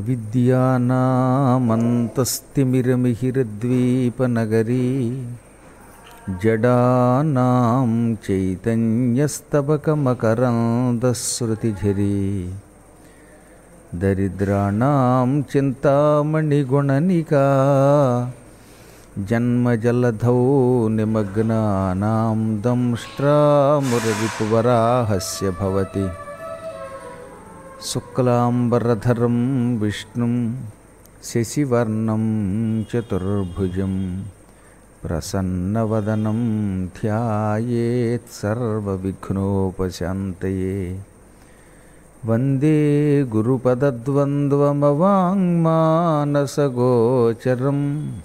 అవిద్యానామంతస్తిమిరమిహిరద్వీపనగరీ జడానాం చైతన్యస్తబకమకరందశ్రుతిఝరీ దరిద్రాణం చింతామణిగుణనికా జన్మజలధౌ నిమగ్నానాం దంష్ట్రామురరిపువరాహస్య భవతి శుక్లాంబరధరం విష్ణుం శశివర్ణం చతుర్భుజం ప్రసన్నవదనం ధ్యాయేత్ సర్వవిఘ్నోపశాంతయే వందే గురుపదద్వంద్వమవాङ्మానసగోచరం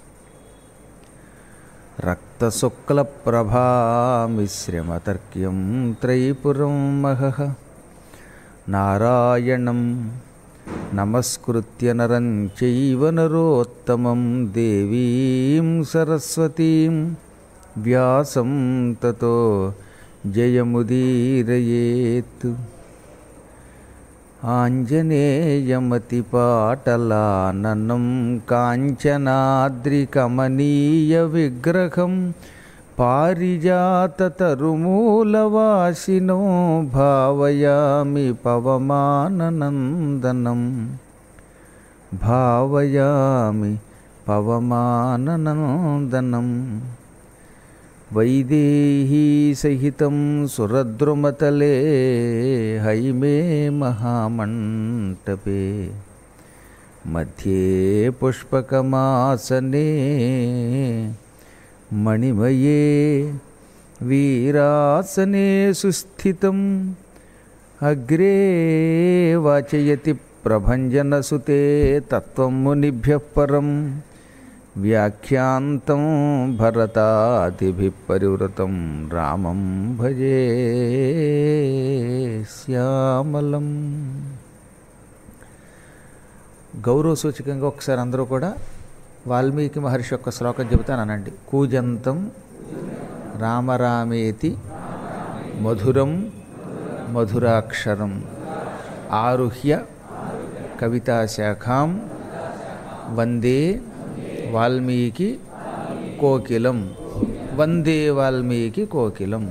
రక్తశుక్లప్రభామిశ్రమతర్క్యం త్రైపురం మహః నారాయణం నమస్కృత్య నరం చైవ నరోత్తమం దేవీం సరస్వతీం వ్యాసం తతో జయముదీరయేత్ ఆంజనేయమతిపాటలాననం కాంచనాద్రికమనీయవిగ్రహం పారిజాతతరుమూలవాసినో భావయామి పవమాననందనం భావయామి పవమాననందనం వైదేహీ సహితం సురద్రుమతలే హైమే మహామంటపే మధ్యే పుష్పకమాసనే మణిమయే వీరాసనే సుస్థితం అగ్రే వాచయతి ప్రభంజనసుతే తత్వం మునిభ్యః పరం వ్యాఖ్యాంతం భరతాదిభిः పరివృతం రామం భజే శ్యామలం గౌరవ సూచకంగా ఒకసారి అందరూ కూడా వాల్మీకి మహర్షి యొక్క శ్లోకం చెబుతానండి కూజంతం రామరామేతి మధురం మధురాక్షరం ఆరుహ్య కవితాశాఖాం వందే వాల్మీకి కోకిలం వందే వాల్మీకి కోకిలం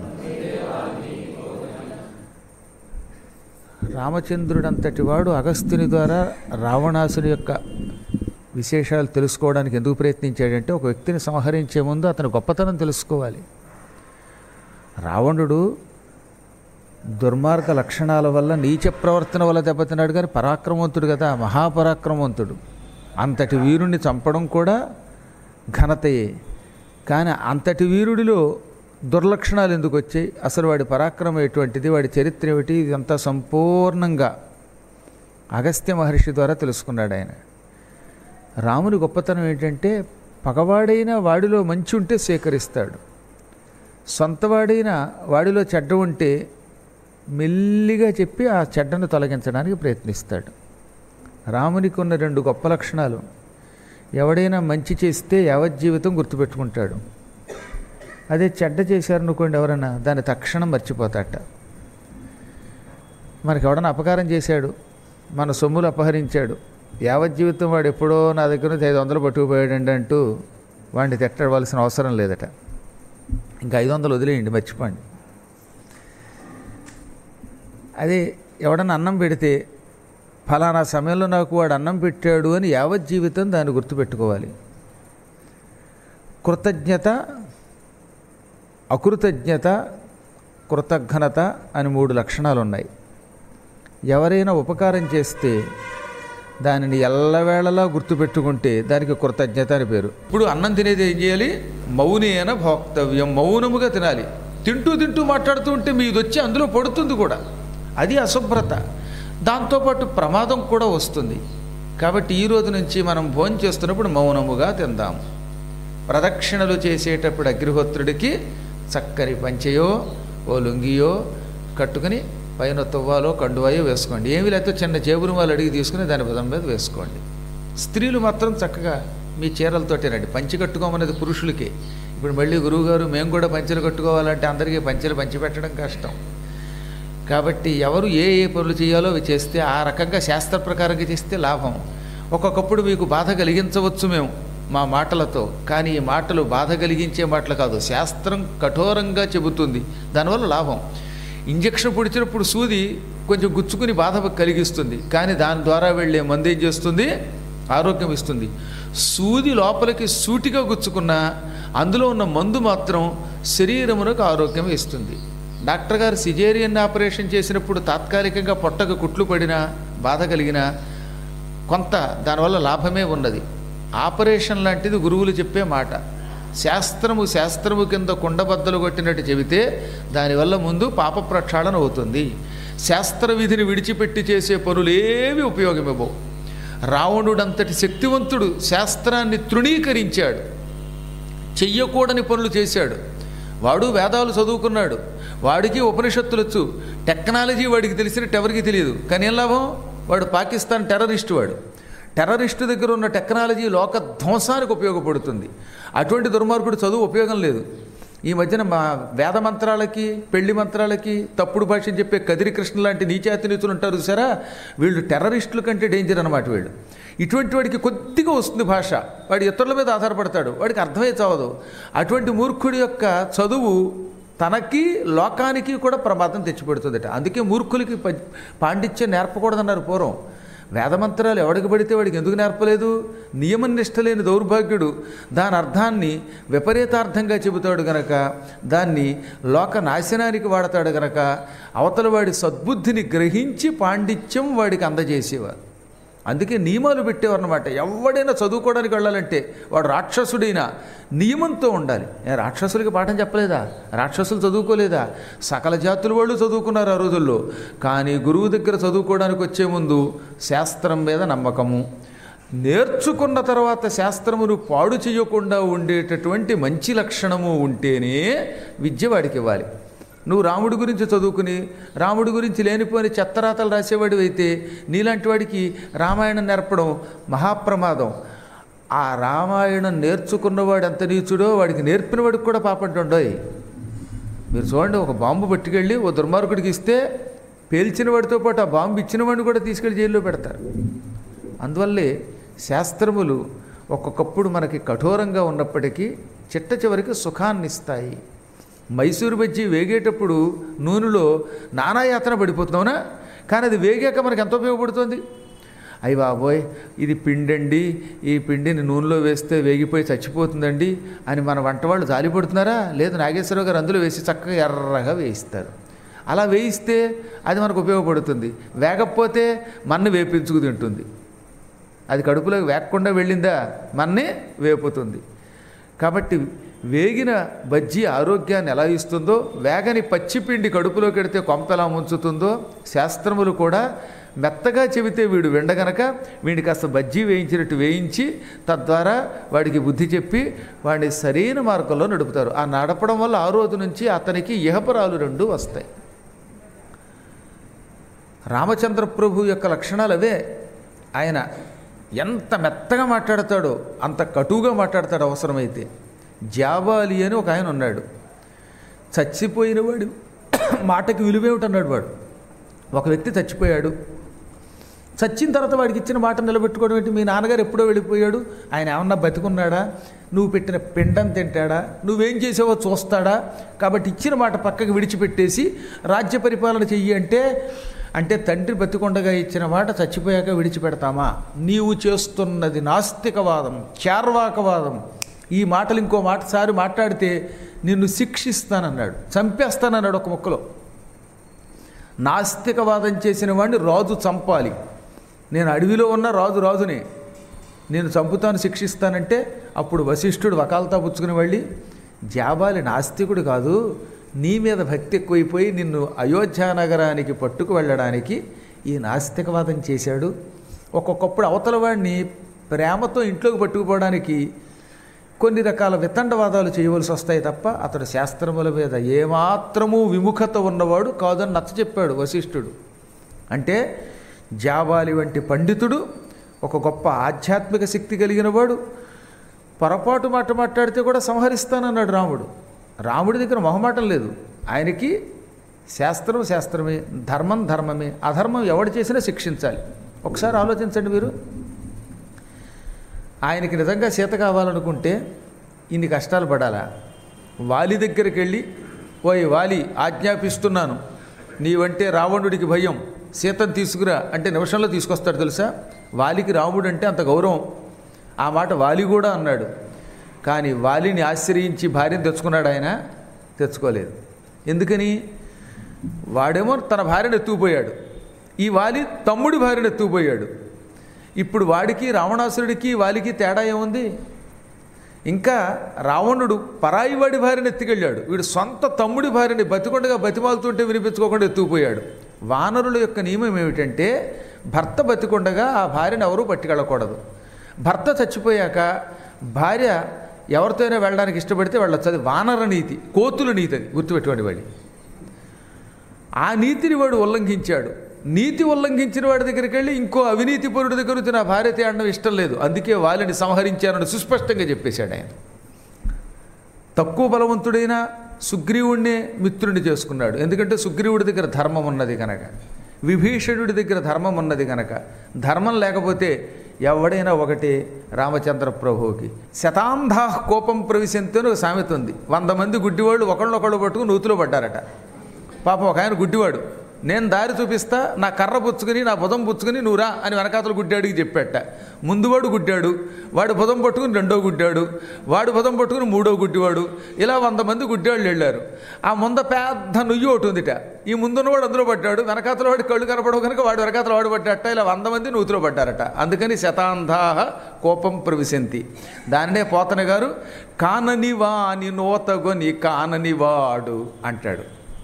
రామచంద్రుడంతటి వాడు అగస్త్యుని ద్వారా రావణాసుని యొక్క విశేషాలు తెలుసుకోవడానికి ఎందుకు ప్రయత్నించాడంటే ఒక వ్యక్తిని సంహరించే ముందు అతని గొప్పతనం తెలుసుకోవాలి రావణుడు దుర్మార్గ లక్షణాల వల్ల నీచ ప్రవర్తన వల్ల దెబ్బతిన్నాడు కానీ పరాక్రమవంతుడు కదా మహాపరాక్రమవంతుడు అంతటి వీరుణ్ణి చంపడం కూడా ఘనతయే కానీ అంతటి వీరుడిలో దుర్లక్షణాలు ఎందుకు వచ్చాయి అసలు వాడి పరాక్రమం ఎటువంటిది వాడి చరిత్ర ఏమిటి ఇదంతా సంపూర్ణంగా అగస్త్య మహర్షి ద్వారా తెలుసుకున్నాడు ఆయన రాముని గొప్పతనం ఏంటంటే పగవాడైన వాడిలో మంచి ఉంటే స్వీకరిస్తాడు సొంతవాడైన వాడిలో చెడ్డ ఉంటే మెల్లిగా చెప్పి ఆ చెడ్డను తొలగించడానికి ప్రయత్నిస్తాడు రామునికి ఉన్న రెండు గొప్ప లక్షణాలు ఎవడైనా మంచి చేస్తే యావజ్జీవితం గుర్తుపెట్టుకుంటాడు అదే చెడ్డ చేశారనుకోండి ఎవరైనా దాన్ని తక్షణం మర్చిపోతాట మనకి ఎవడన్నా అపకారం చేశాడు మన సొమ్ములు అపహరించాడు యావజ్జీవితం వాడు ఎప్పుడో నా దగ్గర నుంచి ఐదు వందలు పట్టుకుపోయాడండి అంటూ వాడిని తిట్టవలసిన అవసరం లేదట ఇంకా ఐదు వందలు వదిలేయండి మర్చిపోండి అదే ఎవడన్నా అన్నం పెడితే ఫలానా సమయంలో నాకు వాడు అన్నం పెట్టాడు అని యావజ్జీవితం దాన్ని గుర్తుపెట్టుకోవాలి కృతజ్ఞత అకృతజ్ఞత కృతజ్ఞత అని మూడు లక్షణాలు ఉన్నాయి ఎవరైనా ఉపకారం చేస్తే దానిని ఎల్లవేళలా గుర్తుపెట్టుకుంటే దానికి కృతజ్ఞత అని పేరు ఇప్పుడు అన్నం తినేది ఏం చేయాలి మౌనేన భోక్తవ్యం మౌనముగా తినాలి తింటూ తింటూ మాట్లాడుతూ ఉంటే మీది వచ్చి అందులో పడుతుంది కూడా అది అశుభ్రత దాంతోపాటు ప్రమాదం కూడా వస్తుంది కాబట్టి ఈ రోజు నుంచి మనం భోజనం చేస్తున్నప్పుడు మౌనముగా తిందాం ప్రదక్షిణలు చేసేటప్పుడు అగ్నిహోత్రుడికి చక్కని పంచెయో ఓ లుంగియో కట్టుకుని పైన తువ్వాలో కండువాయో వేసుకోండి ఏమి లేకపోతే చిన్న జేబురు వాళ్ళు అడిగి తీసుకుని దాని బదం మీద వేసుకోండి స్త్రీలు మాత్రం చక్కగా మీ చీరలతోటేనండి పంచి కట్టుకోమన్నది పురుషులకి ఇప్పుడు మళ్ళీ గురువుగారు మేము కూడా పంచెలు కట్టుకోవాలంటే అందరికీ పంచెలు పంచి పెట్టడం కష్టం కాబట్టి ఎవరు ఏ ఏ పనులు చేయాలో అవి చేస్తే ఆ రకంగా శాస్త్ర ప్రకారంగా చేస్తే లాభం ఒక్కొక్కప్పుడు మీకు బాధ కలిగించవచ్చు మేము మా మాటలతో కానీ ఈ మాటలు బాధ కలిగించే మాటలు కాదు శాస్త్రం కఠోరంగా చెబుతుంది దానివల్ల లాభం ఇంజక్షన్ పొడిచినప్పుడు సూది కొంచెం గుచ్చుకుని బాధ కలిగిస్తుంది కానీ దాని ద్వారా వెళ్ళే మందు ఏం చేస్తుంది ఆరోగ్యం ఇస్తుంది సూది లోపలికి సూటిగా గుచ్చుకున్న అందులో ఉన్న మందు మాత్రం శరీరమునకు ఆరోగ్యం ఇస్తుంది డాక్టర్ గారు సిజేరియన్ ఆపరేషన్ చేసినప్పుడు తాత్కాలికంగా పొట్టకు కుట్లు పడినా బాధ కలిగినా కొంత దానివల్ల లాభమే ఉన్నది ఆపరేషన్ లాంటిది గురువులు చెప్పే మాట శాస్త్రము శాస్త్రము కింద కుండబద్దలు కొట్టినట్టు చెబితే దానివల్ల ముందు పాప ప్రక్షాళన అవుతుంది శాస్త్ర విధిని విడిచిపెట్టి చేసే పనులేవి ఉపయోగమివ్వవు రావణుడంతటి శక్తివంతుడు శాస్త్రాన్ని తృణీకరించాడు చెయ్యకూడని పనులు చేశాడు వాడు వేదాలు చదువుకున్నాడు వాడికి ఉపనిషత్తులొచ్చు టెక్నాలజీ వాడికి తెలిసినట్టు ఎవరికి తెలియదు కానీ ఏం లాభం వాడు పాకిస్తాన్ టెర్రరిస్ట్ వాడు టెర్రరిస్టు దగ్గర ఉన్న టెక్నాలజీ లోక ధ్వంసానికి ఉపయోగపడుతుంది అటువంటి దుర్మార్గుడు చదువు ఉపయోగం లేదు ఈ మధ్యన మా వేద మంత్రాలకి పెళ్లి మంత్రాలకి తప్పుడు భాషని చెప్పే కదిరి కృష్ణ లాంటి నీచాతి నీతులు ఉంటారు చూసారా వీళ్ళు టెర్రరిస్టుల కంటే డేంజర్ అనమాట వీళ్ళు ఇటువంటి వాడికి కొద్దిగా వస్తుంది భాష వాడు ఇతరుల మీద ఆధారపడతాడు వాడికి అర్థమై చావదు అటువంటి మూర్ఖుడి యొక్క చదువు తనకి లోకానికి కూడా ప్రమాదం తెచ్చిపెడుతుందట అందుకే మూర్ఖులకి ప- పాండిత్యం నేర్పకూడదన్నారు పూర్వం వేదమంత్రాలు ఎవడికి పడితే వాడికి ఎందుకు నేర్పలేదు నియమం నిష్ట లేని దౌర్భాగ్యుడు దాని అర్థాన్ని విపరీతార్థంగా చెబుతాడు గనక దాన్ని లోక నాశనానికి వాడతాడు గనక అవతల వాడి సద్బుద్ధిని గ్రహించి పాండిత్యం వాడికి అందజేసేవారు అందుకే నియమాలు పెట్టేవారనమాట ఎవడైనా చదువుకోవడానికి వెళ్ళాలంటే వాడు రాక్షసుడైనా నియమంతో ఉండాలి ఏ రాక్షసులకి పాఠం చెప్పలేదా రాక్షసులు చదువుకోలేదా సకల జాతుల వాళ్ళు చదువుకున్నారు ఆ రోజుల్లో కానీ గురువు దగ్గర చదువుకోవడానికి వచ్చే ముందు శాస్త్రం మీద నమ్మకము నేర్చుకున్న తర్వాత శాస్త్రమును పాడు చేయకుండా ఉండేటటువంటి మంచి లక్షణము ఉంటేనే విద్య వాడికి ఇవ్వాలి నువ్వు రాముడి గురించి చదువుకుని రాముడి గురించి లేనిపోని చెత్తరాతలు రాసేవాడు అయితే నీలాంటి వాడికి రామాయణం నేర్పడం మహాప్రమాదం ఆ రామాయణం నేర్చుకున్నవాడు ఎంత నీచుడో వాడికి నేర్పిన వాడికి కూడా పాపంటుండోయ్ మీరు చూడండి ఒక బాంబు పట్టుకెళ్ళి ఓ దుర్మార్గుడికి ఇస్తే పేల్చిన వాడితో పాటు ఆ బాంబు ఇచ్చిన వాడిని కూడా తీసుకెళ్ళి జైల్లో పెడతారు అందువల్లే శాస్త్రములు ఒక్కొక్కప్పుడు మనకి కఠోరంగా ఉన్నప్పటికీ చిట్ట చివరికి సుఖాన్ని ఇస్తాయి మైసూరు బజ్జీ వేగేటప్పుడు నూనెలో నానాయాతన పడిపోతున్నావునా కానీ అది వేగాక మనకి ఎంత ఉపయోగపడుతుంది అయ్యి బాబోయ్ ఇది పిండండి ఈ పిండిని నూనెలో వేస్తే వేగిపోయి చచ్చిపోతుందండి అని మన వంట వాళ్ళు జాలిపడుతున్నారా లేదు నాగేశ్వరరావు గారు అందులో వేసి చక్కగా ఎర్రగా వేయిస్తారు అలా వేయిస్తే అది మనకు ఉపయోగపడుతుంది వేగకపోతే మన్ను వేపించుకు తింటుంది అది కడుపులోకి వేగకుండా వెళ్ళిందా మన్నే వేపుతుంది కాబట్టి వేగిన బజ్జీ ఆరోగ్యాన్ని ఎలా ఇస్తుందో వేగని పచ్చిపిండి కడుపులోకి వెడితే కొంప ఎలా ముంచుతుందో శాస్త్రములు కూడా మెత్తగా చెబితే వీడు విండగనక వీడికి కాస్త బజ్జీ వేయించినట్టు వేయించి తద్వారా వాడికి బుద్ధి చెప్పి వాడిని సరైన మార్గంలో నడుపుతారు ఆ నడపడం వల్ల ఆ రోజు నుంచి అతనికి ఇహపరాలు రెండు వస్తాయి రామచంద్ర ప్రభు యొక్క లక్షణాలు అవే ఆయన ఎంత మెత్తగా మాట్లాడతాడో అంత కటువుగా మాట్లాడతాడు అవసరమైతే జాబాలి అని ఒక ఆయన ఉన్నాడు చచ్చిపోయిన వాడు మాటకి విలువేమిటన్నాడు వాడు ఒక వ్యక్తి చచ్చిపోయాడు చచ్చిన తర్వాత వాడికి ఇచ్చిన మాట నిలబెట్టుకోవడం ఏంటి మీ నాన్నగారు ఎప్పుడో వెళ్ళిపోయాడు ఆయన ఏమన్నా బతికున్నాడా నువ్వు పెట్టిన పిండం తింటాడా నువ్వేం చేసావో చూస్తాడా కాబట్టి ఇచ్చిన మాట పక్కకి విడిచిపెట్టేసి రాజ్య పరిపాలన చెయ్యి అంటే అంటే తండ్రి బతికొండగా ఇచ్చిన మాట చచ్చిపోయాక విడిచిపెడతామా నీవు చేస్తున్నది నాస్తికవాదం చార్వాకవాదం ఈ మాటలు ఇంకో మాట సారి మాట్లాడితే నిన్ను శిక్షిస్తానన్నాడు చంపేస్తానన్నాడు ఒక ముక్కలో నాస్తికవాదం చేసిన వాడిని రాజు చంపాలి నేను అడవిలో ఉన్న రాజు రాజునే నేను చంపుతాను శిక్షిస్తానంటే అప్పుడు వశిష్ఠుడు వకాలతా పుచ్చుకుని వెళ్ళి జాబాలి నాస్తికుడు కాదు నీ మీద భక్తి ఎక్కువైపోయి నిన్ను అయోధ్య నగరానికి పట్టుకు వెళ్ళడానికి ఈ నాస్తికవాదం చేశాడు ఒక్కొక్కప్పుడు అవతల వాడిని ప్రేమతో ఇంట్లోకి పట్టుకుపోవడానికి కొన్ని రకాల వితండవాదాలు చేయవలసి వస్తాయి తప్ప అతడు శాస్త్రముల మీద ఏమాత్రమూ విముఖత ఉన్నవాడు కాదని నచ్చ చెప్పాడు వశిష్ఠుడు అంటే జాబాలి వంటి పండితుడు ఒక గొప్ప ఆధ్యాత్మిక శక్తి కలిగిన వాడు పొరపాటు మాట మాట్లాడితే కూడా సంహరిస్తానన్నాడు రాముడు రాముడి దగ్గర మొహమాటం లేదు ఆయనకి శాస్త్రం శాస్త్రమే ధర్మం ధర్మమే అధర్మం ఎవడు చేసినా శిక్షించాలి ఒకసారి ఆలోచించండి మీరు ఆయనకి నిజంగా సీత కావాలనుకుంటే ఇన్ని కష్టాలు పడాలా వాలి దగ్గరికి వెళ్ళి ఓయ్ వాలి ఆజ్ఞాపిస్తున్నాను నీవంటే రావణుడికి భయం సీతను తీసుకురా అంటే నిమిషంలో తీసుకొస్తాడు తెలుసా వాలికి రాముడు అంటే అంత గౌరవం ఆ మాట వాలి కూడా అన్నాడు కానీ వాలిని ఆశ్రయించి భార్యను తెచ్చుకున్నాడు ఆయన తెచ్చుకోలేదు ఎందుకని వాడేమో తన భార్యను ఎత్తుకుపోయాడు ఈ వాలి తమ్ముడి భార్యను ఎత్తుకుపోయాడు ఇప్పుడు వాడికి రావణాసురుడికి వాలికి తేడా ఏముంది ఇంకా రావణుడు పరాయి వాడి భార్యను ఎత్తుకెళ్ళాడు వీడు సొంత తమ్ముడి భార్యని బతికొండగా బతిమాలుతుంటే వినిపించుకోకుండా ఎత్తుకుపోయాడు వానరుల యొక్క నియమం ఏమిటంటే భర్త బతికొండగా ఆ భార్యను ఎవరూ పట్టుకెళ్ళకూడదు భర్త చచ్చిపోయాక భార్య ఎవరితోనే వెళ్ళడానికి ఇష్టపడితే వెళ్ళొచ్చు అది వానర నీతి కోతుల నీతి అది గుర్తుపెట్టుకోండి వాడి ఆ నీతిని వాడు ఉల్లంఘించాడు నీతి ఉల్లంఘించిన వాడి దగ్గరికి వెళ్ళి ఇంకో అవినీతి పరుడి దగ్గర నుంచి నా భార్య తేడడం ఇష్టం లేదు అందుకే వాళ్ళని సంహరించానని సుస్పష్టంగా చెప్పేశాడు ఆయన తక్కువ బలవంతుడైన సుగ్రీవుణ్ణే మిత్రుడిని చేసుకున్నాడు ఎందుకంటే సుగ్రీవుడి దగ్గర ధర్మం ఉన్నది కనుక విభీషణుడి దగ్గర ధర్మం ఉన్నది కనుక ధర్మం లేకపోతే ఎవడైనా ఒకటి రామచంద్ర ప్రభువుకి శతాంధా కోపం ప్రవిశంతి అని ఒక సామెత ఉంది వంద మంది గుడ్డివాళ్ళు ఒకళ్ళొకళ్ళు పట్టుకుని నూతిలో పడ్డారట పాపం ఒక ఆయన గుడ్డివాడు నేను దారి చూపిస్తా నా కర్ర పుచ్చుకుని నా బుధం పుచ్చుకుని నువ్వు రా అని వెనకాతలు గుడ్డాడికి చెప్పాట ముందువాడు గుడ్డాడు వాడు బుధం పట్టుకుని రెండో గుడ్డాడు వాడు బుధం పట్టుకుని మూడో గుడ్డివాడు ఇలా వంద మంది గుడ్డాళ్ళు వెళ్ళారు ఆ ముంద పెద్ద నుయ్యి ఒకటి ఉందిట ఈ ముందున్నవాడు అందులో పడ్డాడు వెనకాతల వాడి కళ్ళు కనపడవు కనుక వాడు వెనకాతల వాడు పడ్డట ఇలా వంద మంది నూతిలో పడ్డారట అందుకని శతాంధాహ కోపం ప్రవిశంతి దానినే పోతన గారు కానని వాని నోతగొని కానని వాడు అంటాడు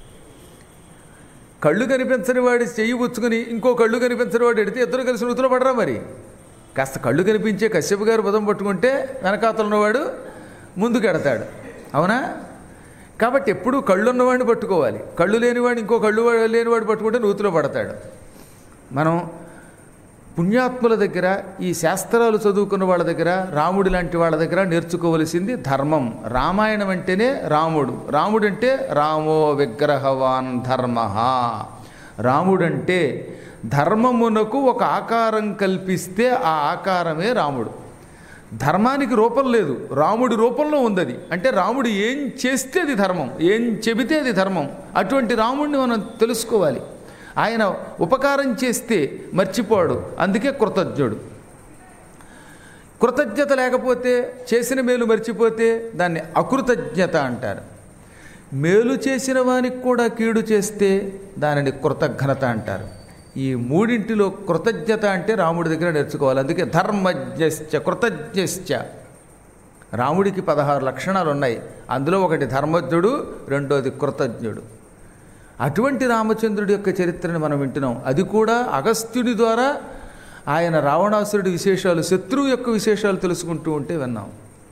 కళ్ళు కనిపించని వాడి చెయ్యి పుచ్చుకుని ఇంకో కళ్ళు కనిపించని వాడు ఎడితే ఇద్దరు కలిసి నూతులో పడరా మరి కాస్త కళ్ళు కనిపించే కశ్యప్ గారు పదం పట్టుకుంటే వెనకాతలు ఉన్నవాడు ముందుకు ఎడతాడు అవునా కాబట్టి ఎప్పుడూ కళ్ళు ఉన్నవాడిని పట్టుకోవాలి కళ్ళు లేనివాడు ఇంకో కళ్ళు లేనివాడు పట్టుకుంటే నూతిలో పడతాడు మనం పుణ్యాత్ముల దగ్గర ఈ శాస్త్రాలు చదువుకున్న వాళ్ళ దగ్గర రాముడి లాంటి వాళ్ళ దగ్గర నేర్చుకోవలసింది ధర్మం రామాయణం అంటేనే రాముడు రాముడంటే రామో విగ్రహవాన్ ధర్మ రాముడంటే ధర్మమునకు ఒక ఆకారం కల్పిస్తే ఆ ఆకారమే రాముడు ధర్మానికి రూపం లేదు రాముడి రూపంలో ఉందది అంటే రాముడు ఏం చేస్తే అది ధర్మం ఏం చెబితే అది ధర్మం అటువంటి రాముడిని మనం తెలుసుకోవాలి ఆయన ఉపకారం చేస్తే మర్చిపోడు అందుకే కృతజ్ఞుడు కృతజ్ఞత లేకపోతే చేసిన మేలు మర్చిపోతే దాన్ని అకృతజ్ఞత అంటారు మేలు చేసిన వానికి కూడా కీడు చేస్తే దానిని కృతజ్ఞత అంటారు ఈ మూడింటిలో కృతజ్ఞత అంటే రాముడి దగ్గర నేర్చుకోవాలి అందుకే ధర్మజ్ఞశ్చ కృతజ్ఞశ్చ రాముడికి పదహారు లక్షణాలు ఉన్నాయి అందులో ఒకటి ధర్మజ్ఞుడు రెండోది కృతజ్ఞుడు అటువంటి రామచంద్రుడి యొక్క చరిత్రను మనం వింటున్నాం అది కూడా అగస్త్యుడి ద్వారా ఆయన రావణాసురుడి విశేషాలు శత్రువు యొక్క విశేషాలు తెలుసుకుంటూ ఉంటే విన్నాం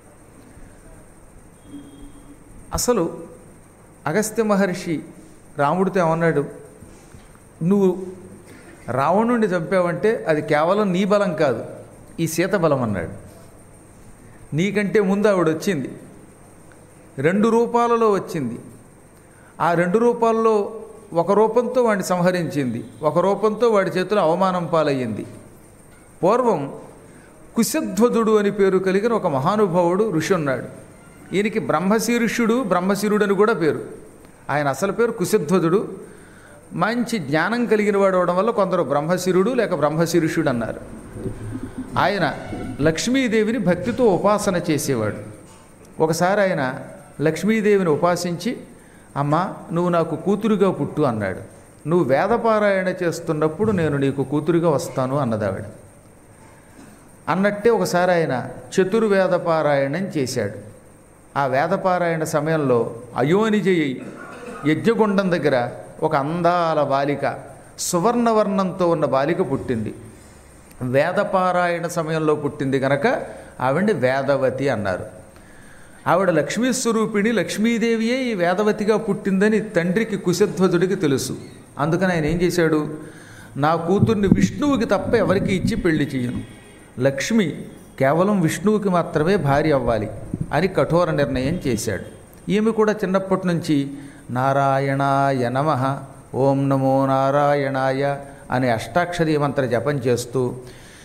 అసలు అగస్త్య మహర్షి రాముడితో ఏమన్నాడు నువ్వు రావణుడిని చంపావంటే అది కేవలం నీ బలం కాదు ఈ సీత బలం అన్నాడు నీకంటే ముందు ఆవిడ వచ్చింది రెండు రూపాలలో వచ్చింది ఆ రెండు రూపాల్లో ఒక రూపంతో వాడిని సంహరించింది ఒక రూపంతో వాడి చేతిలో అవమానం పాలయ్యింది పూర్వం కుశధ్వజుడు అని పేరు కలిగిన ఒక మహానుభావుడు ఋషి ఉన్నాడు ఈయనకి బ్రహ్మశీర్షుడు బ్రహ్మశిరుడు అని కూడా పేరు ఆయన అసలు పేరు కుశధ్వజుడు మంచి జ్ఞానం కలిగిన వాడు అవడం వల్ల కొందరు బ్రహ్మశిరుడు లేక బ్రహ్మశీర్షుడు అన్నారు ఆయన లక్ష్మీదేవిని భక్తితో ఉపాసన చేసేవాడు ఒకసారి ఆయన లక్ష్మీదేవిని ఉపాసించి అమ్మ నువ్వు నాకు కూతురుగా పుట్టు అన్నాడు నువ్వు వేదపారాయణ చేస్తున్నప్పుడు నేను నీకు కూతురుగా వస్తాను అన్నదావిడ అన్నట్టే ఒకసారి ఆయన చతుర్వేద పారాయణం చేశాడు ఆ వేదపారాయణ సమయంలో అయోనిజయి యజ్ఞగుండం దగ్గర ఒక అందాల బాలిక సువర్ణవర్ణంతో ఉన్న బాలిక పుట్టింది వేదపారాయణ సమయంలో పుట్టింది కనుక ఆవిడ్ని వేదవతి అన్నారు ఆవిడ లక్ష్మీ స్వరూపిణి లక్ష్మీదేవియే ఈ వేదవతిగా పుట్టిందని తండ్రికి కుశధ్వజుడికి తెలుసు అందుకని ఆయన ఏం చేశాడు నా కూతుర్ని విష్ణువుకి తప్ప ఎవరికి ఇచ్చి పెళ్లి చేయను లక్ష్మి కేవలం విష్ణువుకి మాత్రమే భార్య అవ్వాలి అని కఠోర నిర్ణయం చేశాడు ఈమె కూడా చిన్నప్పటి నుంచి నారాయణాయ నమ ఓం నమో నారాయణాయ అనే అష్టాక్షరీ మంత్ర జపం చేస్తూ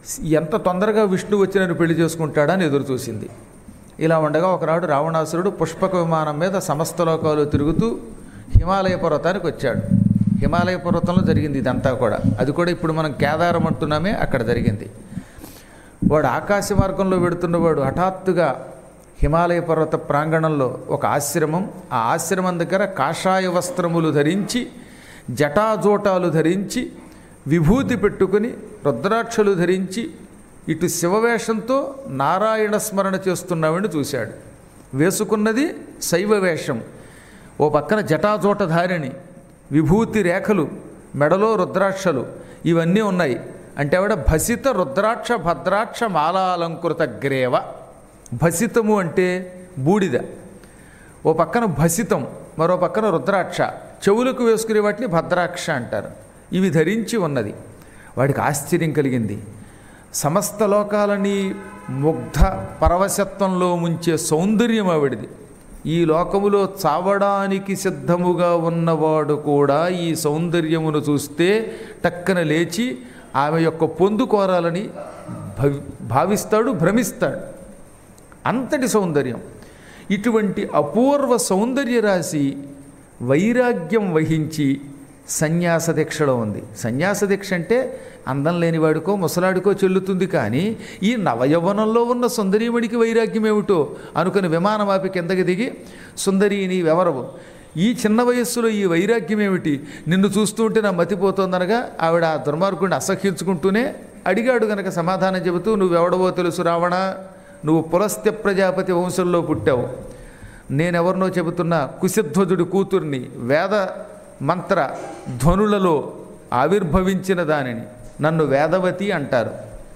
ఎంత తొందరగా విష్ణువు వచ్చి నన్ను పెళ్లి చేసుకుంటాడా అని ఎదురు చూసింది ఇలా ఉండగా ఒకనాడు రావణాసురుడు పుష్పక విమానం మీద సమస్త లోకాలు తిరుగుతూ హిమాలయ పర్వతానికి వచ్చాడు హిమాలయ పర్వతంలో జరిగింది ఇదంతా కూడా అది కూడా ఇప్పుడు మనం కేదారం అంటున్నామే అక్కడ జరిగింది వాడు ఆకాశ మార్గంలో వెడుతున్నవాడు హఠాత్తుగా హిమాలయ పర్వత ప్రాంగణంలో ఒక ఆశ్రమం ఆ ఆశ్రమం దగ్గర కాషాయ వస్త్రములు ధరించి జటాజోటాలు ధరించి విభూతి పెట్టుకుని రుద్రాక్షలు ధరించి ఇటు శివవేషంతో నారాయణ స్మరణ చేస్తున్నామని చూశాడు వేసుకున్నది శైవ వేషం ఓ పక్కన జటాజోటధారిణి విభూతి రేఖలు మెడలో రుద్రాక్షలు ఇవన్నీ ఉన్నాయి అంటే ఆవిడ భసిత రుద్రాక్ష భద్రాక్ష మాలాలంకృత గ్రేవ భసితము అంటే బూడిద ఓ పక్కన భసితం మరో పక్కన రుద్రాక్ష చెవులకు వేసుకునే వాటిని భద్రాక్ష అంటారు ఇవి ధరించి ఉన్నది వాడికి ఆశ్చర్యం కలిగింది సమస్త లోకాలని ముగ్ధ పరవశత్వంలో ముంచే సౌందర్యం ఆవిడిది ఈ లోకములో చావడానికి సిద్ధముగా ఉన్నవాడు కూడా ఈ సౌందర్యమును చూస్తే టక్కన లేచి ఆమె యొక్క పొందు కోరాలని భవి భావిస్తాడు భ్రమిస్తాడు అంతటి సౌందర్యం ఇటువంటి అపూర్వ సౌందర్య రాశి వైరాగ్యం వహించి సన్యాస దీక్షలో ఉంది సన్యాస దీక్ష అంటే అందం లేనివాడికో ముసలాడికో చెల్లుతుంది కానీ ఈ నవయవనంలో ఉన్న సుందరీమణికి వైరాగ్యం ఏమిటో అనుకుని విమానం ఆపి కిందకి దిగి సుందరి నీవెవరవు ఈ చిన్న వయస్సులో ఈ వైరాగ్యం ఏమిటి నిన్ను చూస్తూ ఉంటే నా మతిపోతోందనగా ఆవిడ ఆ దుర్మార్గుడిని అసహ్యించుకుంటూనే అడిగాడు గనక సమాధానం చెబుతూ నువ్వెవడవో తెలుసు రావణ నువ్వు పులస్త్య ప్రజాపతి వంశంలో పుట్టావు నేనెవరినో చెబుతున్నా కుశధ్వజుడి కూతుర్ని వేద మంత్ర ధ్వనులలో ఆవిర్భవించిన దానిని నన్ను వేదవతి అంటారు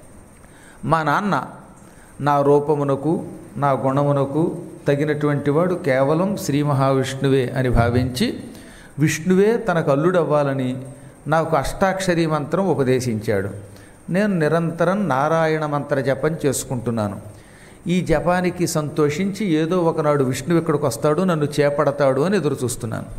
మా నాన్న నా రూపమునకు నా గుణమునకు తగినటువంటి వాడు కేవలం శ్రీ మహావిష్ణువే అని భావించి విష్ణువే తనకు అల్లుడవ్వాలని నాకు అష్టాక్షరీ మంత్రం ఉపదేశించాడు నేను నిరంతరం నారాయణ మంత్ర జపం చేసుకుంటున్నాను ఈ జపానికి సంతోషించి ఏదో ఒకనాడు విష్ణువు ఇక్కడికి వస్తాడు నన్ను చేపడతాడు అని ఎదురు చూస్తున్నాను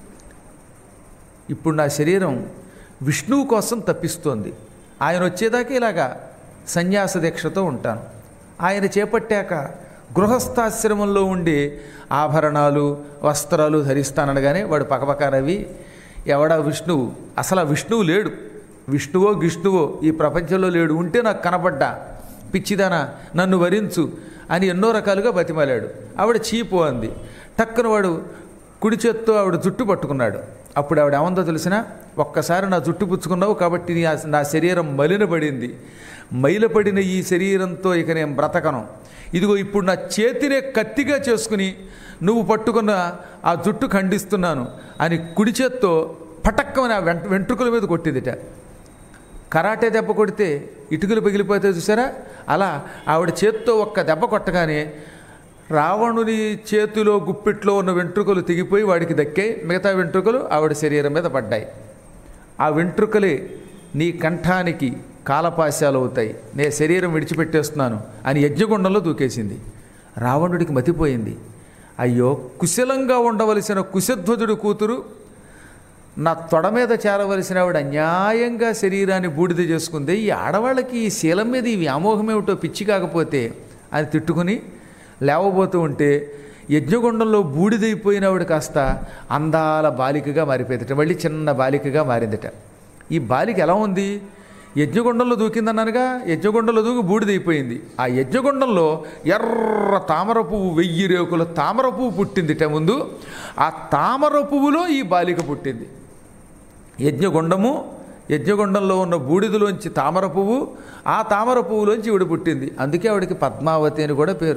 ఇప్పుడు నా శరీరం విష్ణువు కోసం తప్పిస్తోంది ఆయన వచ్చేదాకా ఇలాగా సన్యాస దీక్షతో ఉంటాను ఆయన చేపట్టాక గృహస్థాశ్రమంలో ఉండి ఆభరణాలు వస్త్రాలు ధరిస్తాననగానే వాడు పకపకనవి ఎవడా విష్ణువు అసలు ఆ విష్ణువు లేడు విష్ణువో గిష్ణువో ఈ ప్రపంచంలో లేడు ఉంటే నాకు కనబడ్డా పిచ్చిదానా నన్ను వరించు అని ఎన్నో రకాలుగా బతిమాలాడు ఆవిడ చీపు అంది టక్కున వాడు కుడి చేత్తో ఆవిడ జుట్టు పట్టుకున్నాడు అప్పుడు ఆవిడ ఏమందో తెలిసిన ఒక్కసారి నా జుట్టు పుచ్చుకున్నావు కాబట్టి నీ ఆ- నా శరీరం మలినపడింది మైలపడిన ఈ శరీరంతో ఇక నేను బ్రతకను ఇదిగో ఇప్పుడు నా చేతినే కత్తిగా చేసుకుని నువ్వు పట్టుకున్న ఆ జుట్టు ఖండిస్తున్నాను అని కుడి చేత్తో పటక్కమని ఆ వెంట వెంట్రుకల మీద కొట్టిందిట కరాటే దెబ్బ కొడితే ఇటుకలు పగిలిపోతే చూసారా అలా ఆవిడ చేత్తో ఒక్క దెబ్బ కొట్టగానే రావణుని చేతిలో గుప్పిట్లో ఉన్న వెంట్రుకలు తెగిపోయి వాడికి దక్కాయి మిగతా వెంట్రుకలు ఆవిడ శరీరం మీద పడ్డాయి ఆ వెంట్రుకలే నీ కంఠానికి కాలపాశాలు అవుతాయి నే శరీరం విడిచిపెట్టేస్తున్నాను అని యజ్ఞగుండంలో దూకేసింది రావణుడికి మతిపోయింది అయ్యో కుశలంగా ఉండవలసిన కుశధ్వజుడి కూతురు నా తొడ మీద చేరవలసిన ఆవిడ అన్యాయంగా శరీరాన్ని బూడిద చేసుకుంది ఈ ఆడవాళ్ళకి ఈ శీలం మీద ఈ వ్యామోహం ఏమిటో పిచ్చి కాకపోతే అని తిట్టుకుని లేవబోతూ ఉంటే యజ్ఞగుండంలో బూడిదైపోయిన ఆవిడ కాస్త అందాల బాలికగా మారిపోయిందట మళ్ళీ చిన్న బాలికగా మారిందట ఈ బాలిక ఎలా ఉంది యజ్ఞగుండంలో దూకిందన్నానుగా యజ్ఞగుండంలో దూకి బూడిదైపోయింది ఆ యజ్ఞగుండంలో ఎర్ర తామర పువ్వు వెయ్యి రేకుల తామర పువ్వు పుట్టిందిట ముందు ఆ తామర పువ్వులో ఈ బాలిక పుట్టింది యజ్ఞగుండము యజ్ఞగుండంలో ఉన్న బూడిదలోంచి తామర పువ్వు ఆ తామర పువ్వులోంచి ఈవిడ పుట్టింది అందుకే ఆవిడకి పద్మావతి అని కూడా పేరు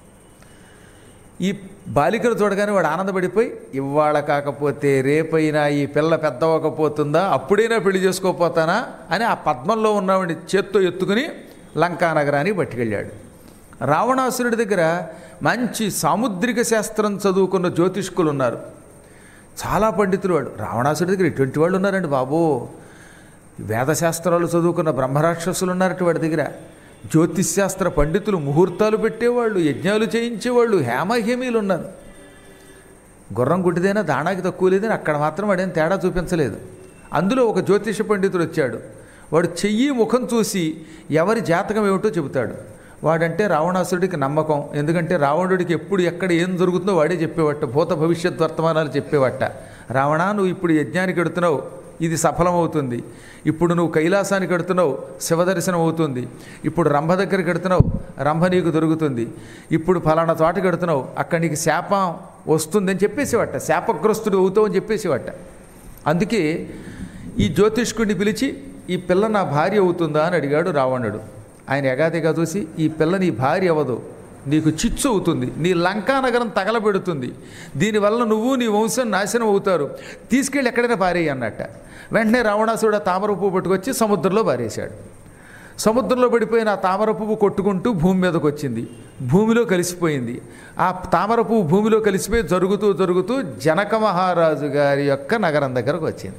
ఈ బాలికను చూడగానే వాడు ఆనందపడిపోయి ఇవాళ కాకపోతే రేపైనా ఈ పిల్ల పెద్దవకపోతుందా అప్పుడైనా పెళ్లి చేసుకోపోతానా అని ఆ పద్మంలో ఉన్నవాడిని చేత్తో ఎత్తుకుని లంకా నగరానికి పట్టుకెళ్ళాడు రావణాసురుడి దగ్గర మంచి సాముద్రిక శాస్త్రం చదువుకున్న జ్యోతిష్కులు ఉన్నారు చాలా పండితులు వాడు రావణాసుడి దగ్గర ఇటువంటి వాళ్ళు ఉన్నారండి బాబో వేదశాస్త్రాలు చదువుకున్న బ్రహ్మరాక్షసులు ఉన్నారట వాడి దగ్గర జ్యోతిష్శాస్త్ర పండితులు ముహూర్తాలు పెట్టేవాళ్ళు యజ్ఞాలు చేయించేవాళ్ళు హేమహేమీలు ఉన్నారు గుర్రం గుడ్డిదైనా దాణాకి తక్కువ లేదని అక్కడ మాత్రం వాడేం తేడా చూపించలేదు అందులో ఒక జ్యోతిష పండితుడు వచ్చాడు వాడు చెయ్యి ముఖం చూసి ఎవరి జాతకం ఏమిటో చెబుతాడు వాడంటే రావణాసురుడికి నమ్మకం ఎందుకంటే రావణుడికి ఎప్పుడు ఎక్కడ ఏం జరుగుతుందో వాడే చెప్పేవట భూత భవిష్యత్ వర్తమానాలు చెప్పేవట రావణ నువ్వు ఇప్పుడు యజ్ఞానికి ఎడుతున్నావు ఇది సఫలమవుతుంది ఇప్పుడు నువ్వు కైలాసానికి ఎడుతున్నావు శివదర్శనం అవుతుంది ఇప్పుడు రంభ దగ్గరికి ఎడుతున్నావు రంభ నీకు దొరుకుతుంది ఇప్పుడు ఫలానా చోటకి ఎడుతున్నావు అక్కడ నీకు శాపం వస్తుందని చెప్పేసేవట శాపగ్రస్తుడు అవుతావు అని చెప్పేసేవట అందుకే ఈ జ్యోతిష్కుడిని పిలిచి ఈ పిల్ల నా భార్య అవుతుందా అని అడిగాడు రావణుడు ఆయన ఎగాదిగా చూసి ఈ పిల్ల నీ భార్య అవ్వదు నీకు చిచ్చు అవుతుంది నీ లంకా నగరం తగలబెడుతుంది దీనివల్ల నువ్వు నీ వంశం నాశనం అవుతారు తీసుకెళ్ళి ఎక్కడైనా పారేయి అన్నట్ట వెంటనే రావణాసుడు ఆ తామర పువ్వు పట్టుకొచ్చి సముద్రంలో పారేశాడు సముద్రంలో పడిపోయిన ఆ తామర పువ్వు కొట్టుకుంటూ భూమి మీదకి వచ్చింది భూమిలో కలిసిపోయింది ఆ తామర పువ్వు భూమిలో కలిసిపోయి జరుగుతూ జరుగుతూ జనక మహారాజు గారి యొక్క నగరం దగ్గరకు వచ్చింది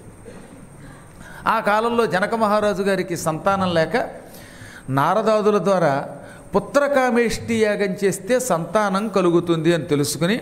ఆ కాలంలో జనక మహారాజు గారికి సంతానం లేక నారదాదుల ద్వారా పుత్రకామేష్టి యాగం చేస్తే సంతానం కలుగుతుంది అని తెలుసుకుని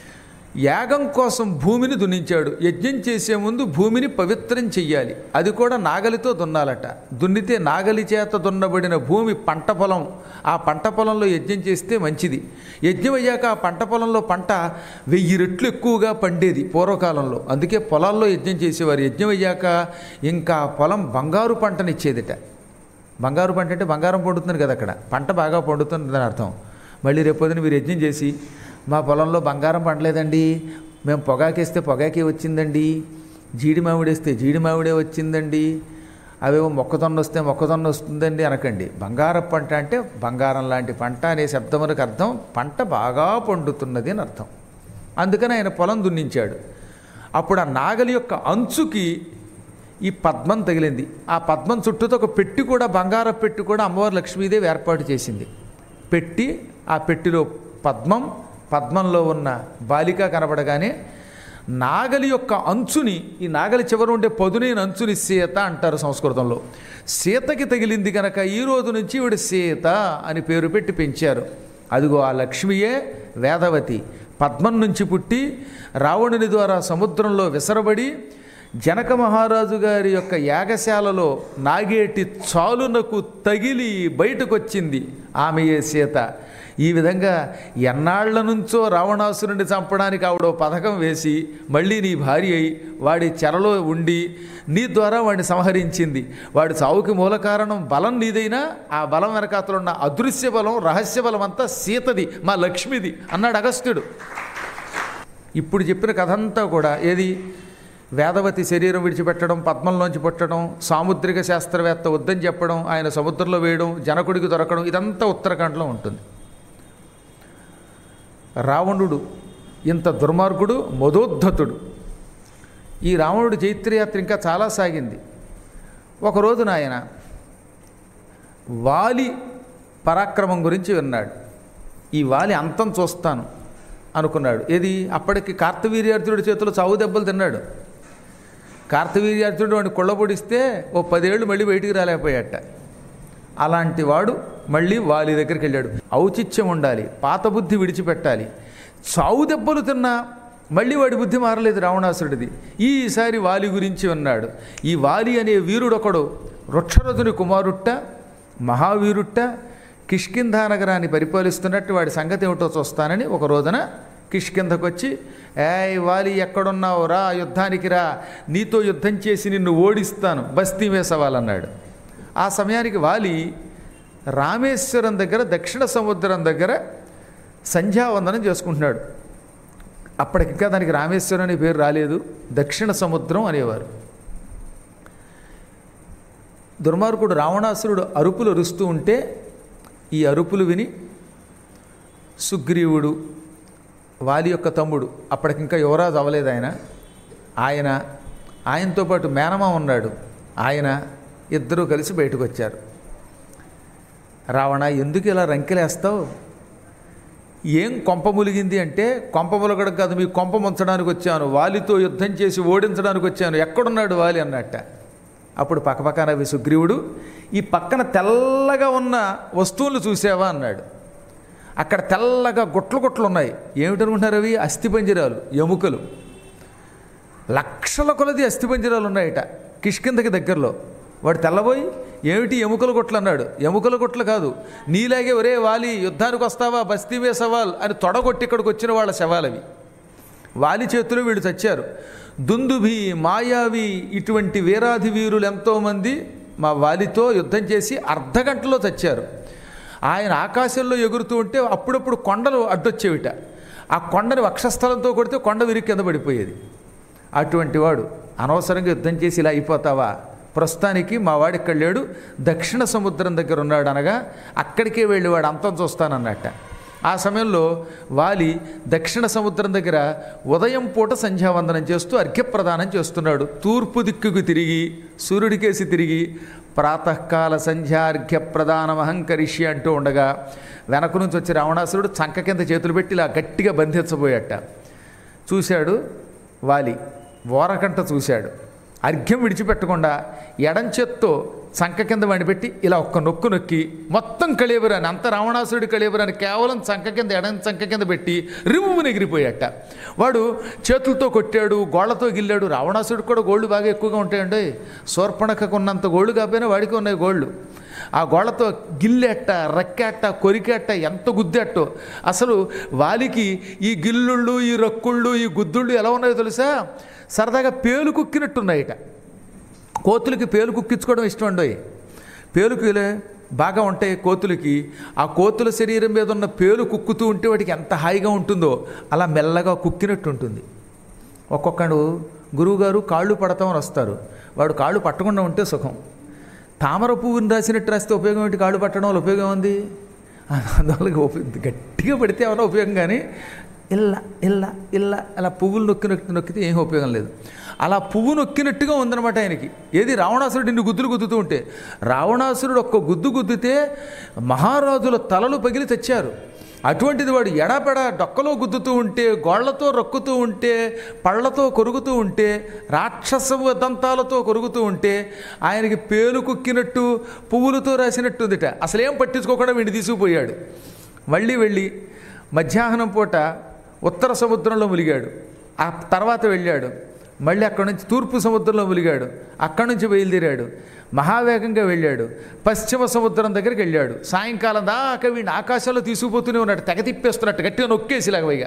యాగం కోసం భూమిని దున్నించాడు యజ్ఞం చేసే ముందు భూమిని పవిత్రం చెయ్యాలి అది కూడా నాగలితో దున్నాలట దున్నితే నాగలి చేత దున్నబడిన భూమి పంట పొలం ఆ పంట పొలంలో యజ్ఞం చేస్తే మంచిది యజ్ఞం అయ్యాక ఆ పంట పొలంలో పంట వెయ్యి రెట్లు ఎక్కువగా పండేది పూర్వకాలంలో అందుకే పొలాల్లో యజ్ఞం చేసేవారు యజ్ఞం అయ్యాక ఇంకా ఆ పొలం బంగారు పంటనిచ్చేదిట బంగారు పంట అంటే బంగారం పండుతుంది కదా అక్కడ పంట బాగా పండుతుందని అర్థం మళ్ళీ రేపొద్దున మీరు యజ్ఞం చేసి మా పొలంలో బంగారం పండలేదండి మేము పొగాకేస్తే పొగాకే వచ్చిందండి జీడి మామిడి వేస్తే జీడి మామిడే వచ్చిందండి అవేవో మొక్కజొన్న వస్తే మొక్కజొన్న వస్తుందండి అనకండి బంగారం పంట అంటే బంగారం లాంటి పంట అనే శబ్దములకు అర్థం పంట బాగా పండుతున్నది అని అర్థం అందుకని ఆయన పొలం దున్నించాడు అప్పుడు ఆ నాగలి యొక్క అంచుకి ఈ పద్మం తగిలింది ఆ పద్మం చుట్టూతో ఒక పెట్టి కూడా బంగారం పెట్టి కూడా అమ్మవారు లక్ష్మీదేవి ఏర్పాటు చేసింది పెట్టి ఆ పెట్టిలో పద్మం పద్మంలో ఉన్న బాలిక కనబడగానే నాగలి యొక్క అంచుని ఈ నాగలి చివర ఉండే పదునైన అంచుని సీత అంటారు సంస్కృతంలో సీతకి తగిలింది కనుక ఈ రోజు నుంచి ఈవిడ సీత అని పేరు పెట్టి పెంచారు అదిగో ఆ లక్ష్మియే వేదవతి పద్మం నుంచి పుట్టి రావణుని ద్వారా సముద్రంలో విసరబడి జనక మహారాజు గారి యొక్క యాగశాలలో నాగేటి చాలునకు తగిలి బయటకొచ్చింది ఆమెయే సీత ఈ విధంగా ఎన్నాళ్ల నుంచో రావణాసురుడిని చంపడానికి ఆవిడ పథకం వేసి మళ్ళీ నీ భార్య అయి వాడి చెరలో ఉండి నీ ద్వారా వాడిని సంహరించింది వాడి చావుకి మూల కారణం బలం నీదైనా ఆ బలం వెనకాతలు ఉన్న అదృశ్య బలం రహస్య బలం అంతా సీతది మా లక్ష్మిది అన్నాడు అగస్త్యుడు ఇప్పుడు చెప్పిన కథ అంతా కూడా ఏది వేదవతి శరీరం విడిచిపెట్టడం పద్మంలోంచి పుట్టడం సాముద్రిక శాస్త్రవేత్త వద్దని చెప్పడం ఆయన సముద్రంలో వేయడం జనకుడికి దొరకడం ఇదంతా ఉత్తరాఖండ్లో ఉంటుంది రావణుడు ఇంత దుర్మార్గుడు మధోద్ధతుడు ఈ రావణుడి చైత్రయాత్ర ఇంకా చాలా సాగింది ఒక రోజున ఆయన వాలి పరాక్రమం గురించి విన్నాడు ఈ వాలి అంతం చూస్తాను అనుకున్నాడు ఏది అప్పటికి కార్తవీర్యార్జునుడి చేతిలో చావు దెబ్బలు తిన్నాడు కార్తవీర్యార్జునుడు వాడిని కొళ్ళబొడిస్తే ఓ పదేళ్ళు మళ్ళీ బయటికి రాలేకపోయాట అలాంటి వాడు మళ్ళీ వాలి దగ్గరికి వెళ్ళాడు ఔచిత్యం ఉండాలి పాత బుద్ధి విడిచిపెట్టాలి చావు దెబ్బలు తిన్నా మళ్ళీ వాడి బుద్ధి మారలేదు రావణాసురుడిది ఈసారి వాలి గురించి ఉన్నాడు ఈ వాలి అనే వీరుడొకడు వృక్షరథుని కుమారుట్ట మహావీరుట్ట కిష్కింధా నగరాన్ని పరిపాలిస్తున్నట్టు వాడి సంగతి ఏమిటో చూస్తానని ఒక రోజున కిష్కింధకు వచ్చి ఏయ్ వాలి ఎక్కడున్నావు రా యుద్ధానికి రా నీతో యుద్ధం చేసి నిన్ను ఓడిస్తాను బస్తీ వేసవాలన్నాడు ఆ సమయానికి వాలి రామేశ్వరం దగ్గర దక్షిణ సముద్రం దగ్గర సంధ్యావందనం చేసుకుంటున్నాడు అప్పటికింకా దానికి రామేశ్వరం అనే పేరు రాలేదు దక్షిణ సముద్రం అనేవారు దుర్మార్గుడు రావణాసురుడు అరుపులు అరుస్తూ ఉంటే ఈ అరుపులు విని సుగ్రీవుడు వాలి యొక్క తమ్ముడు అప్పటికింకా యువరాజు అవ్వలేదు ఆయన ఆయన ఆయనతో పాటు మేనమా ఉన్నాడు ఆయన ఇద్దరూ కలిసి బయటకు వచ్చారు రావణ ఎందుకు ఇలా రంకెలేస్తావు ఏం కొంప ములిగింది అంటే కొంప ములగడం కాదు మీ కొంప ముంచడానికి వచ్చాను వాలితో యుద్ధం చేసి ఓడించడానికి వచ్చాను ఎక్కడున్నాడు వాలి అన్నట్ట అప్పుడు పక్కపక్క నవ్వి సుగ్రీవుడు ఈ పక్కన తెల్లగా ఉన్న వస్తువులు చూసావా అన్నాడు అక్కడ తెల్లగా గుట్లు గుట్లు ఉన్నాయి ఏమిటనుకుంటున్నారు అవి అస్థిపంజరాలు ఎముకలు లక్షల కొలది అస్థిపంజరాలు ఉన్నాయట కిష్కిందకి దగ్గరలో వాడు తెల్లబోయి ఏమిటి ఎముకల గుట్లు అన్నాడు ఎముకల గుట్లు కాదు నీలాగే ఒరే వాలి యుద్ధానికి వస్తావా బస్తీవే సవాల్ అని తొడగొట్టి ఇక్కడికి వచ్చిన వాళ్ళ శవాలవి వాలి చేతులు వీళ్ళు చచ్చారు దుందుభి మాయావి ఇటువంటి వీరాధి వీరులు ఎంతోమంది మా వాలితో యుద్ధం చేసి అర్ధ గంటలో చచ్చారు ఆయన ఆకాశంలో ఎగురుతూ ఉంటే అప్పుడప్పుడు కొండలు అడ్డొచ్చేవిట ఆ కొండని వక్షస్థలంతో కొడితే కొండ విరిగి కింద పడిపోయేది అటువంటి వాడు అనవసరంగా యుద్ధం చేసి ఇలా అయిపోతావా ప్రస్తుతానికి మా వాడు ఇక్కడ లేడు దక్షిణ సముద్రం దగ్గర ఉన్నాడు అనగా అక్కడికే వెళ్ళి వాడు అంతం చూస్తానన్నట్ట ఆ సమయంలో వాలి దక్షిణ సముద్రం దగ్గర ఉదయం పూట సంధ్యావందనం చేస్తూ అర్ఘ్యప్రదానం చేస్తున్నాడు తూర్పు దిక్కుకు తిరిగి సూర్యుడికేసి తిరిగి ప్రాతకాల సంధ్యార్ఘ్య ప్రదానం అహంకరిష్య అంటూ ఉండగా వెనక నుంచి వచ్చి రావణాసురుడు చంక కింద చేతులు పెట్టి ఇలా గట్టిగా బంధించబోయాట చూశాడు వాలి ఓరకంట చూశాడు అర్ఘ్యం విడిచిపెట్టకుండా ఎడం చేత్తో చంక కింద వండిపెట్టి ఇలా ఒక్క నొక్కు నొక్కి మొత్తం కళేబరాన్ని అంత రావణాసురుడి కళేబరాన్ని కేవలం చంక కింద ఎడం చంక కింద పెట్టి రిమ్ము ఎగిరిపోయాట వాడు చేతులతో కొట్టాడు గోళ్లతో గిల్లాడు రావణాసురుడికి కూడా గోళ్ళు బాగా ఎక్కువగా ఉంటాయండి శూర్పణఖకు ఉన్నంత గోళ్ళు కాకపోయినా వాడికి ఉన్నాయి గోళ్ళు ఆ గోళ్లతో గిల్లెట్ట రక్కేట్ట కొరికేట్ట ఎంత గుద్దేట్టో అసలు వాలికి ఈ గిల్లుళ్ళు ఈ రక్కుళ్ళు ఈ గుద్దుళ్ళు ఎలా ఉన్నాయో తెలుసా సరదాగా పేలు కుక్కినట్టున్నాయిట కోతులకి పేలు కుక్కించుకోవడం ఇష్టం అండి పేలుకిలే బాగా ఉంటాయి కోతులకి ఆ కోతుల శరీరం మీద ఉన్న పేలు కుక్కుతూ ఉంటే వాటికి ఎంత హాయిగా ఉంటుందో అలా మెల్లగా కుక్కినట్టు ఉంటుంది ఒక్కొక్కడు గురువుగారు కాళ్ళు పడతామని వస్తారు వాడు కాళ్ళు పట్టకుండా ఉంటే సుఖం తామర పువ్వుని రాసినట్టు రాస్తే ఉపయోగం ఏంటి కాళ్ళు పట్టడం వల్ల ఉపయోగం ఉంది అందువల్ల ఉపయోగం గట్టిగా పడితే ఏమైనా ఉపయోగం కానీ ఇల్ల ఇల్ల ఇల్ల అలా పువ్వులు నొక్కి నొక్కి నొక్కితే ఏం ఉపయోగం లేదు అలా పువ్వు నొక్కినట్టుగా ఉందన్నమాట ఆయనకి ఏది రావణాసురుడు ఇన్ని గుద్దులు గుద్దుతూ ఉంటే రావణాసురుడు ఒక్క గుద్దు గుద్దితే మహారాజుల తలలు పగిలి తెచ్చారు అటువంటిది వాడు ఎడాపెడా డొక్కలో గుద్దుతూ ఉంటే గోళ్లతో రొక్కుతూ ఉంటే పళ్ళతో కొరుకుతూ ఉంటే రాక్షస దంతాలతో కొరుకుతూ ఉంటే ఆయనకి పేలు కుక్కినట్టు పువ్వులతో రాసినట్టు ఉందిట అసలేం పట్టించుకోకుండా వీడిని తీసుకుపోయాడు మళ్ళీ వెళ్ళి మధ్యాహ్నం పూట ఉత్తర సముద్రంలో ములిగాడు ఆ తర్వాత వెళ్ళాడు మళ్ళీ అక్కడి నుంచి తూర్పు సముద్రంలో ములిగాడు అక్కడి నుంచి బయలుదేరాడు మహావేగంగా వెళ్ళాడు పశ్చిమ సముద్రం దగ్గరికి వెళ్ళాడు సాయంకాలం దాకా వీడిని ఆకాశంలో తీసుకుపోతూనే ఉన్నాడు తెగ తిప్పేస్తున్నట్టు గట్టిగా నొక్కేసి లాగవైగా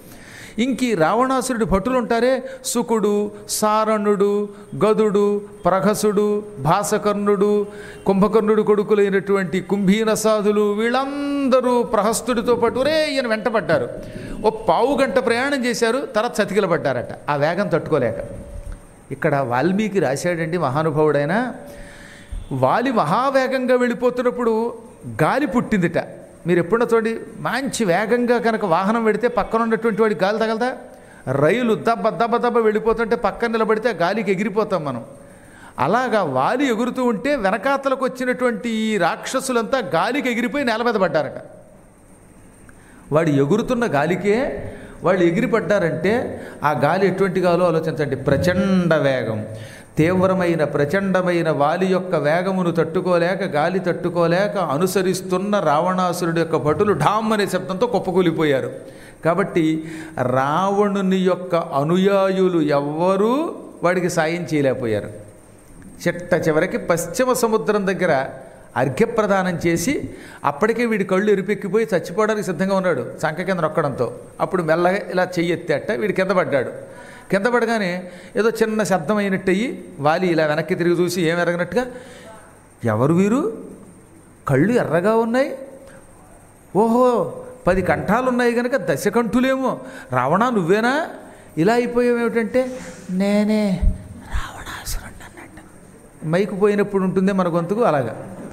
ఇంక ఈ రావణాసురుడి భటులు ఉంటారే సుకుడు సారణుడు గదుడు ప్రహసుడు భాసకర్ణుడు కుంభకర్ణుడు కొడుకులైనటువంటి కుంభీనసాధులు వీళ్ళందరూ ప్రహస్తుడితో పాటు రే ఈయన వెంటపడ్డారు ఓ పావు గంట ప్రయాణం చేశారు తర్వాత చతికిలబడ్డారట ఆ వేగం తట్టుకోలేక ఇక్కడ వాల్మీకి రాశాడండి మహానుభావుడైన వాలి మహావేగంగా వెళ్ళిపోతున్నప్పుడు గాలి పుట్టిందిట మీరు ఎప్పుడన్నా చూడండి మంచి వేగంగా కనుక వాహనం పెడితే పక్కన ఉన్నటువంటి వాడికి గాలి తగలదా రైలు దబ్బ దబ్బ దబ్బ వెళ్ళిపోతుంటే పక్కన నిలబడితే ఆ గాలికి ఎగిరిపోతాం మనం అలాగా వాలి ఎగురుతూ ఉంటే వెనకాతలకు వచ్చినటువంటి ఈ రాక్షసులంతా గాలికి ఎగిరిపోయి నేల మీద పడ్డారట వాడు ఎగురుతున్న గాలికే వాళ్ళు ఎగిరిపడ్డారంటే ఆ గాలి ఎటువంటి గాలో ఆలోచించండి ప్రచండ వేగం తీవ్రమైన ప్రచండమైన వాలి యొక్క వేగమును తట్టుకోలేక గాలి తట్టుకోలేక అనుసరిస్తున్న రావణాసురుడి యొక్క భటులు ఢామ్ అనే శబ్దంతో కుప్పకూలిపోయారు కాబట్టి రావణుని యొక్క అనుయాయులు ఎవ్వరూ వాడికి సాయం చేయలేకపోయారు చిట్ట చివరికి పశ్చిమ సముద్రం దగ్గర అర్ఘ్యప్రదానం చేసి అప్పటికే వీడి కళ్ళు ఎరిపెక్కిపోయి చచ్చిపోవడానికి సిద్ధంగా ఉన్నాడు చంక కింద నొక్కడంతో అప్పుడు మెల్లగా ఇలా చెయ్యి ఎత్తేట వీడు కింద పడ్డాడు కింద పడగానే ఏదో చిన్న శబ్దం అయినట్టు అయ్యి వాలి ఇలా వెనక్కి తిరిగి చూసి ఏం ఎరగనట్టుగా ఎవరు వీరు కళ్ళు ఎర్రగా ఉన్నాయి ఓహో పది కంఠాలు ఉన్నాయి కనుక దశకంఠులేమో రావణ నువ్వేనా ఇలా అయిపోయావు ఏమిటంటే నేనే రావణాసురుడు అన్నట్టు మైకు పోయినప్పుడు ఉంటుందే మన గొంతుకు అలాగా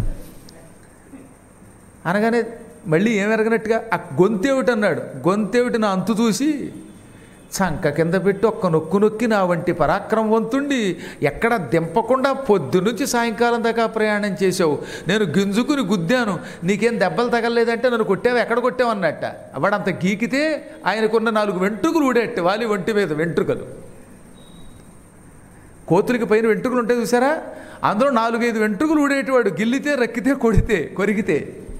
అనగానే మళ్ళీ ఏం ఎరగనట్టుగా ఆ గొంతేవిటి అన్నాడు గొంతేవిటి నా అంతు చూసి చంక కింద పెట్టి ఒక్క నొక్కు నొక్కి నా వంటి పరాక్రమవంతుండి ఎక్కడ దింపకుండా పొద్దునుంచి సాయంకాలం దాకా ప్రయాణం చేసావు నేను గింజుకుని గుద్దాను నీకేం దెబ్బలు తగలలేదంటే నన్ను కొట్టావు ఎక్కడ కొట్టావు అన్నట్ట వాడంత గీకితే ఆయనకున్న నాలుగు వెంట్రుకలు ఊడేట్టు వాలి ఒంటి మీద వెంట్రుకలు కోతులకి పైన వెంట్రుకలు ఉంటాయి చూసారా అందులో నాలుగైదు వెంట్రుకలు ఊడేటివాడు గిల్లితే రక్కితే కొడితే కొరికితే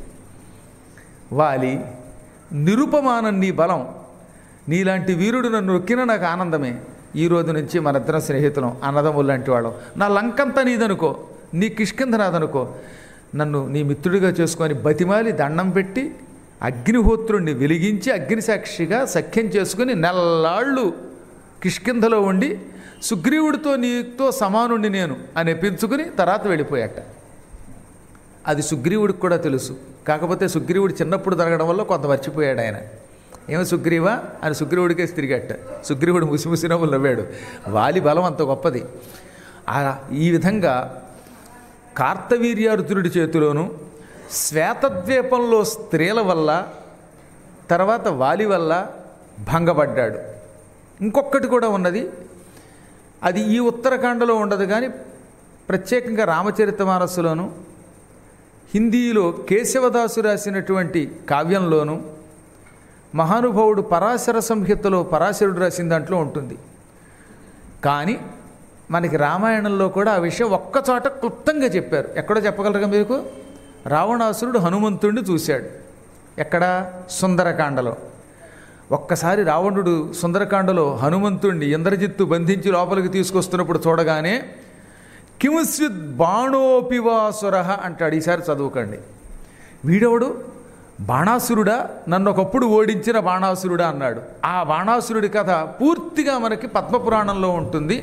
వాలి నిరుపమానం నీ బలం నీలాంటి వీరుడు నన్ను నొక్కిన నాకు ఆనందమే ఈ రోజు నుంచి మనిద్దరం స్నేహితులం అన్నదమ్ములు లాంటి వాళ్ళం నా లంకంతా నీదనుకో నీ కిష్కింధనాథనుకో నన్ను నీ మిత్రుడిగా చేసుకొని బతిమాలి దండం పెట్టి అగ్నిహోత్రుణ్ణి వెలిగించి అగ్నిసాక్షిగా సఖ్యం చేసుకుని నెల్లాళ్ళు కిష్కింధలో ఉండి సుగ్రీవుడితో నీతో సమానుండి నేను అని పెంచుకుని తర్వాత వెళ్ళిపోయాట అది సుగ్రీవుడికి కూడా తెలుసు కాకపోతే సుగ్రీవుడు చిన్నప్పుడు జరగడం వల్ల కొంత మర్చిపోయాడు ఆయన ఏమో సుగ్రీవా అని సుగ్రీవుడికే తిరిగట్ట సుగ్రీవుడు ముసిముసి నవ్వులు నవ్వాడు వాలి బలం అంత గొప్పది ఆ ఈ విధంగా కార్తవీర్యార్జునుడి చేతిలోను శ్వేతద్వీపంలో స్త్రీల వల్ల తర్వాత వాలి వల్ల భంగపడ్డాడు ఇంకొకటి కూడా ఉన్నది అది ఈ ఉత్తరాఖండలో ఉండదు కానీ ప్రత్యేకంగా రామచరిత మానస్సులోను హిందీలో కేశవదాసు రాసినటువంటి కావ్యంలోను మహానుభావుడు పరాశర సంహితలో పరాశరుడు రాసిన దాంట్లో ఉంటుంది కానీ మనకి రామాయణంలో కూడా ఆ విషయం ఒక్కచోట క్లుప్తంగా చెప్పారు ఎక్కడో చెప్పగలరుగా మీకు రావణాసురుడు హనుమంతుడిని చూశాడు ఎక్కడ సుందరకాండలో ఒక్కసారి రావణుడు సుందరకాండలో హనుమంతుణ్ణి ఇంద్రజిత్తు బంధించి లోపలికి తీసుకొస్తున్నప్పుడు చూడగానే కింస్విత్ బాణోపివాసుర అంటాడు ఈసారి చదువుకండి వీడెవడు బాణాసురుడా నన్ను ఒకప్పుడు ఓడించిన బాణాసురుడా అన్నాడు ఆ బాణాసురుడి కథ పూర్తిగా మనకి పద్మపురాణంలో ఉంటుంది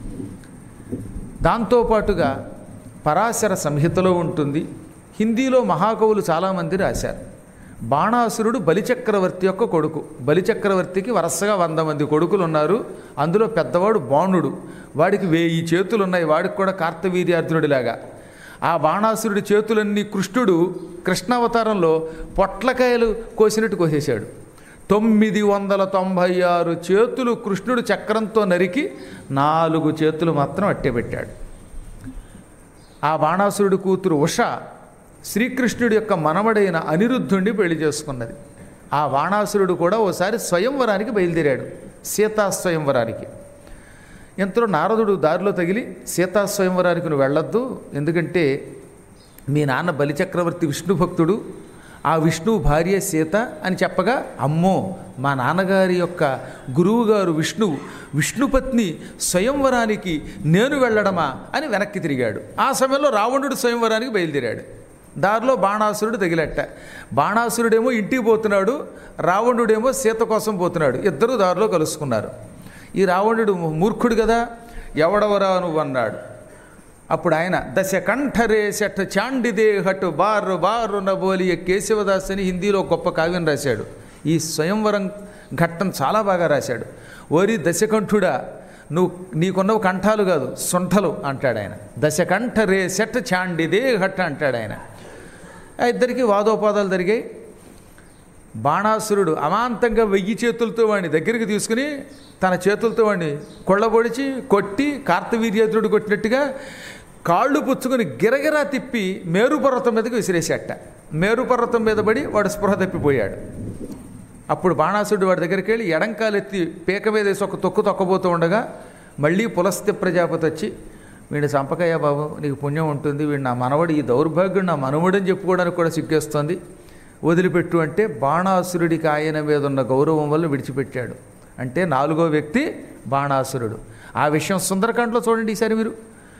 దాంతోపాటుగా పరాశర సంహితలో ఉంటుంది హిందీలో మహాకవులు చాలామంది రాశారు బాణాసురుడు బలిచక్రవర్తి యొక్క కొడుకు బలిచక్రవర్తికి వరుసగా వంద మంది కొడుకులు ఉన్నారు అందులో పెద్దవాడు బాణుడు వాడికి వెయ్యి చేతులు ఉన్నాయి వాడికి కూడా కార్తవీర్యార్జునుడిలాగా ఆ బాణాసురుడి చేతులన్నీ కృష్ణుడు కృష్ణావతారంలో పొట్లకాయలు కోసినట్టు కోసేశాడు తొమ్మిది వందల తొంభై ఆరు చేతులు కృష్ణుడు చక్రంతో నరికి నాలుగు చేతులు మాత్రం అట్టెబెట్టాడు ఆ బాణాసురుడి కూతురు ఉష శ్రీకృష్ణుడి యొక్క మనవడైన అనిరుద్ధుణ్ణి పెళ్లి చేసుకున్నది ఆ బాణాసురుడు కూడా ఓసారి స్వయంవరానికి బయలుదేరాడు సీతా స్వయంవరానికి ఎంతలో నారదుడు దారిలో తగిలి సీతా స్వయంవరానికి నువ్వు వెళ్ళొద్దు ఎందుకంటే మీ నాన్న బలిచక్రవర్తి విష్ణు భక్తుడు ఆ విష్ణువు భార్య సీత అని చెప్పగా అమ్మో మా నాన్నగారి యొక్క గురువుగారు విష్ణువు విష్ణుపత్ని స్వయంవరానికి నేను వెళ్ళడమా అని వెనక్కి తిరిగాడు ఆ సమయంలో రావణుడు స్వయంవరానికి బయలుదేరాడు దారిలో బాణాసురుడు తగిలట్ట బాణాసురుడేమో ఇంటికి పోతున్నాడు రావణుడేమో సీత కోసం పోతున్నాడు ఇద్దరు దారిలో కలుసుకున్నారు ఈ రావణుడు మూర్ఖుడు కదా ఎవడవరా నువ్వు అన్నాడు అప్పుడు ఆయన దశ కంఠరే శఠ చాండిదే హట్ బారు బారు నబోలియ కేశవదాస్ అని హిందీలో గొప్ప కావ్యం రాశాడు ఈ స్వయంవరం ఘట్టం చాలా బాగా రాశాడు ఓరి దశకంఠుడా నువ్వు నీకున్నవి కంఠాలు కాదు సొంఠలు అంటాడు ఆయన దశకంఠ రే శఠ చాండిదే హట్ అంటాడు ఆయన ఆ ఇద్దరికి వాదోపాదాలు జరిగాయి బాణాసురుడు అమాంతంగా వెయ్యి చేతులతో వాడిని దగ్గరికి తీసుకుని తన చేతులతో వాడిని కొళ్ళబొడిచి కొట్టి కార్తవీర్యాదుడు కొట్టినట్టుగా కాళ్ళు పుచ్చుకొని గిరగిరా తిప్పి మేరుపర్వతం మీదకి విసిరేసేట మేరుపర్వతం మీద పడి వాడు స్పృహ తప్పిపోయాడు అప్పుడు బాణాసురుడు వాడి దగ్గరికి వెళ్ళి ఎడంకాలెత్తి పీక మీద వేసి ఒక తొక్కు తొక్కబోతూ ఉండగా మళ్ళీ పులస్త్య ప్రజాపతి వచ్చి వీడిని చంపకయ్యా బాబు నీకు పుణ్యం ఉంటుంది వీడు నా మనవడు ఈ దౌర్భాగ్యుడు నా మనవడని చెప్పుకోవడానికి కూడా సిగ్గేస్తోంది వదిలిపెట్టు అంటే బాణాసురుడికి ఆయన మీద ఉన్న గౌరవం వల్ల విడిచిపెట్టాడు అంటే నాలుగో వ్యక్తి బాణాసురుడు ఆ విషయం సుందరకాండలో చూడండి ఈసారి మీరు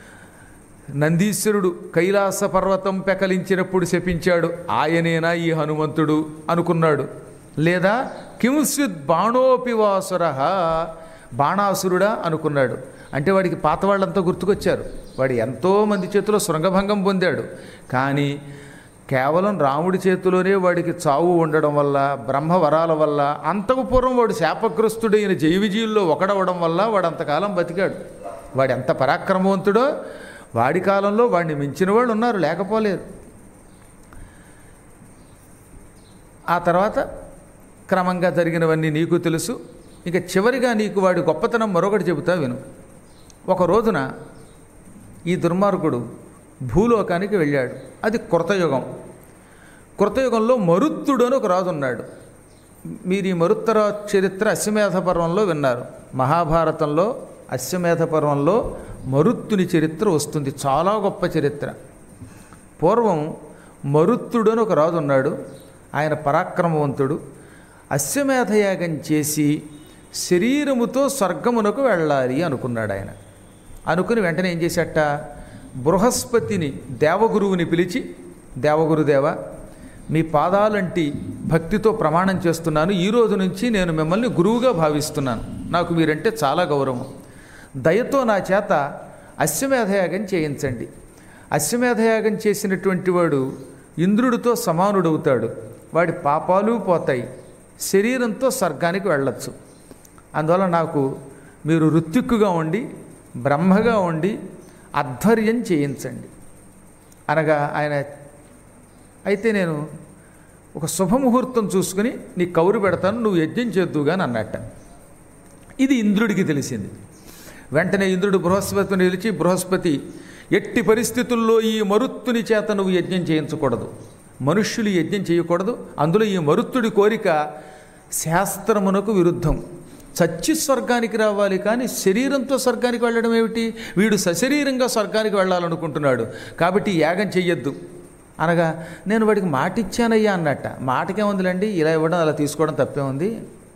నందీశ్వరుడు కైలాస పర్వతం పెకలించినప్పుడు శపించాడు ఆయనేనా ఈ హనుమంతుడు అనుకున్నాడు లేదా కింస్విత్ బాణోపివాసుర బాణాసురుడా అనుకున్నాడు అంటే వాడికి పాత వాళ్ళంతా గుర్తుకొచ్చారు వాడు ఎంతో మంది చేతిలో శృంగభంగం పొందాడు కానీ కేవలం రాముడి చేతిలోనే వాడికి చావు ఉండడం వల్ల బ్రహ్మవరాల వల్ల అంతకు పూర్వం వాడు శాపగ్రస్తుడైన జైవిజీవుల్లో ఒకడవడం వల్ల వాడు అంతకాలం బతికాడు వాడు ఎంత పరాక్రమవంతుడో వాడి కాలంలో వాడిని మించిన వాళ్ళు ఉన్నారు లేకపోలేరు ఆ తర్వాత క్రమంగా జరిగినవన్నీ నీకు తెలుసు ఇక చివరిగా నీకు వాడి గొప్పతనం మరొకటి చెబుతా విను ఒక రోజున ఈ దుర్మార్గుడు భూలోకానికి వెళ్ళాడు అది కృతయుగం కృతయుగంలో మరుత్తుడు అని ఒక రాజు ఉన్నాడు మీరు ఈ మరుత్తర చరిత్ర అశ్వమేధ పర్వంలో విన్నారు మహాభారతంలో అశ్వమేధ పర్వంలో మరుత్తుని చరిత్ర వస్తుంది చాలా గొప్ప చరిత్ర పూర్వం మరుత్తుడు అని ఒక రాజు ఉన్నాడు ఆయన పరాక్రమవంతుడు అశ్వమేధయాగం చేసి శరీరముతో స్వర్గమునకు వెళ్ళాలి అనుకున్నాడు ఆయన అనుకుని వెంటనే ఏం చేశాట బృహస్పతిని దేవగురువుని పిలిచి దేవగురుదేవ మీ పాదాలంటి భక్తితో ప్రమాణం చేస్తున్నాను ఈ రోజు నుంచి నేను మిమ్మల్ని గురువుగా భావిస్తున్నాను నాకు మీరంటే చాలా గౌరవం దయతో నా చేత అశ్వమేధయాగం చేయించండి అశ్వమేధయాగం చేసినటువంటి వాడు ఇంద్రుడితో సమానుడవుతాడు వాడి పాపాలు పోతాయి శరీరంతో స్వర్గానికి వెళ్ళొచ్చు అందువల్ల నాకు మీరు ఋత్విక్కుగా ఉండి బ్రహ్మగా ఉండి అధ్వర్యం చేయించండి అనగా ఆయన అయితే నేను ఒక శుభముహూర్తం చూసుకుని నీ కౌరు పెడతాను నువ్వు యజ్ఞం చేద్దుగాని అన్నట్ట ఇది ఇంద్రుడికి తెలిసింది వెంటనే ఇంద్రుడు బృహస్పతిని నిలిచి బృహస్పతి ఎట్టి పరిస్థితుల్లో ఈ మరుత్తుని చేత నువ్వు యజ్ఞం చేయించకూడదు మనుష్యులు యజ్ఞం చేయకూడదు అందులో ఈ మరుత్తుడి కోరిక శాస్త్రమునకు విరుద్ధం చచ్చి స్వర్గానికి రావాలి కానీ శరీరంతో స్వర్గానికి వెళ్ళడం ఏమిటి వీడు సశరీరంగా స్వర్గానికి వెళ్ళాలనుకుంటున్నాడు కాబట్టి యాగం చెయ్యొద్దు అనగా నేను వాడికి మాట ఇచ్చానయ్యా అన్నట్ట మాటకేముందిలేండి ఇలా ఇవ్వడం అలా తీసుకోవడం తప్పే ఉంది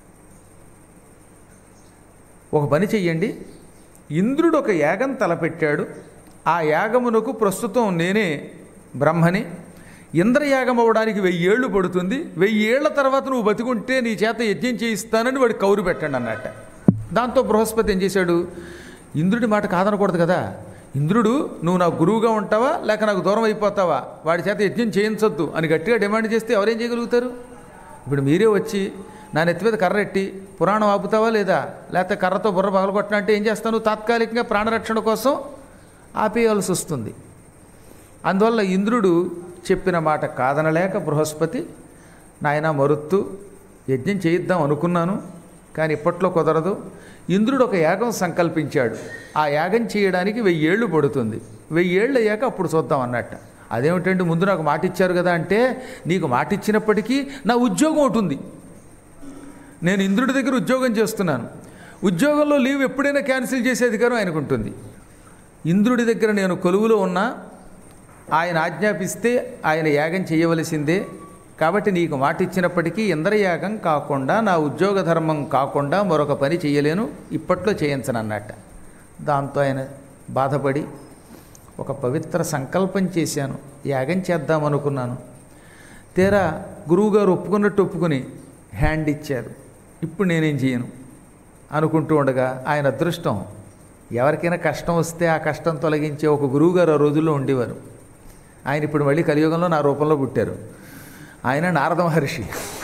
ఒక పని చెయ్యండి ఇంద్రుడు ఒక యాగం తలపెట్టాడు ఆ యాగమునకు ప్రస్తుతం నేనే బ్రహ్మని ఇంద్రయాగం అవ్వడానికి వెయ్యేళ్ళు పడుతుంది వెయ్యేళ్ల తర్వాత నువ్వు బతికుంటే నీ చేత యజ్ఞం చేయిస్తానని వాడు కౌరు పెట్టండి అన్నట్ట దాంతో బృహస్పతి ఏం చేశాడు ఇంద్రుడి మాట కాదనకూడదు కదా ఇంద్రుడు నువ్వు నా గురువుగా ఉంటావా లేక నాకు దూరం అయిపోతావా వాడి చేత యజ్ఞం చేయించొద్దు అని గట్టిగా డిమాండ్ చేస్తే ఎవరేం చేయగలుగుతారు ఇప్పుడు మీరే వచ్చి నా నెత్తి మీద కర్ర ఎట్టి పురాణం ఆపుతావా లేదా లేకపోతే కర్రతో బుర్ర పగలగొట్టినా అంటే ఏం చేస్తాను తాత్కాలికంగా ప్రాణరక్షణ కోసం ఆపేయవలసి వస్తుంది అందువల్ల ఇంద్రుడు చెప్పిన మాట కాదనలేక బృహస్పతి నాయన మరుత్తు యజ్ఞం చేయిద్దాం అనుకున్నాను కానీ ఇప్పట్లో కుదరదు ఇంద్రుడు ఒక యాగం సంకల్పించాడు ఆ యాగం చేయడానికి వెయ్యేళ్ళు పడుతుంది వెయ్యేళ్ళు అయ్యాక అప్పుడు చూద్దాం అన్నట్ట అదేమిటండి ముందు నాకు మాట ఇచ్చారు కదా అంటే నీకు మాట ఇచ్చినప్పటికీ నా ఉద్యోగం ఒకటి ఉంది నేను ఇంద్రుడి దగ్గర ఉద్యోగం చేస్తున్నాను ఉద్యోగంలో లీవ్ ఎప్పుడైనా క్యాన్సిల్ చేసే అధికారం ఆయనకు ఉంటుంది ఇంద్రుడి దగ్గర నేను కొలువులో ఉన్నా ఆయన ఆజ్ఞాపిస్తే ఆయన యాగం చేయవలసిందే కాబట్టి నీకు మాట ఇచ్చినప్పటికీ ఇంద్రయాగం కాకుండా నా ఉద్యోగ ధర్మం కాకుండా మరొక పని చేయలేను ఇప్పట్లో చేయించనన్నట్ట దాంతో ఆయన బాధపడి ఒక పవిత్ర సంకల్పం చేశాను యాగం చేద్దామనుకున్నాను తీరా గురువుగారు ఒప్పుకున్నట్టు ఒప్పుకుని హ్యాండ్ ఇచ్చారు ఇప్పుడు నేనేం చేయను అనుకుంటూ ఉండగా ఆయన అదృష్టం ఎవరికైనా కష్టం వస్తే ఆ కష్టం తొలగించే ఒక గురువుగారు ఆ రోజుల్లో ఉండేవారు ఆయన ఇప్పుడు మళ్ళీ కలియుగంలో నా రూపంలో పుట్టారు ఆయన నారద మహర్షి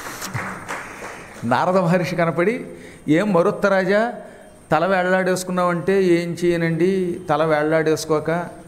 నారద మహర్షి కనపడి ఏం మరుత్తరాజా తల వేళ్లాడేసుకున్నావంటే ఏం చేయనండి తల వేళ్లాడేసుకోక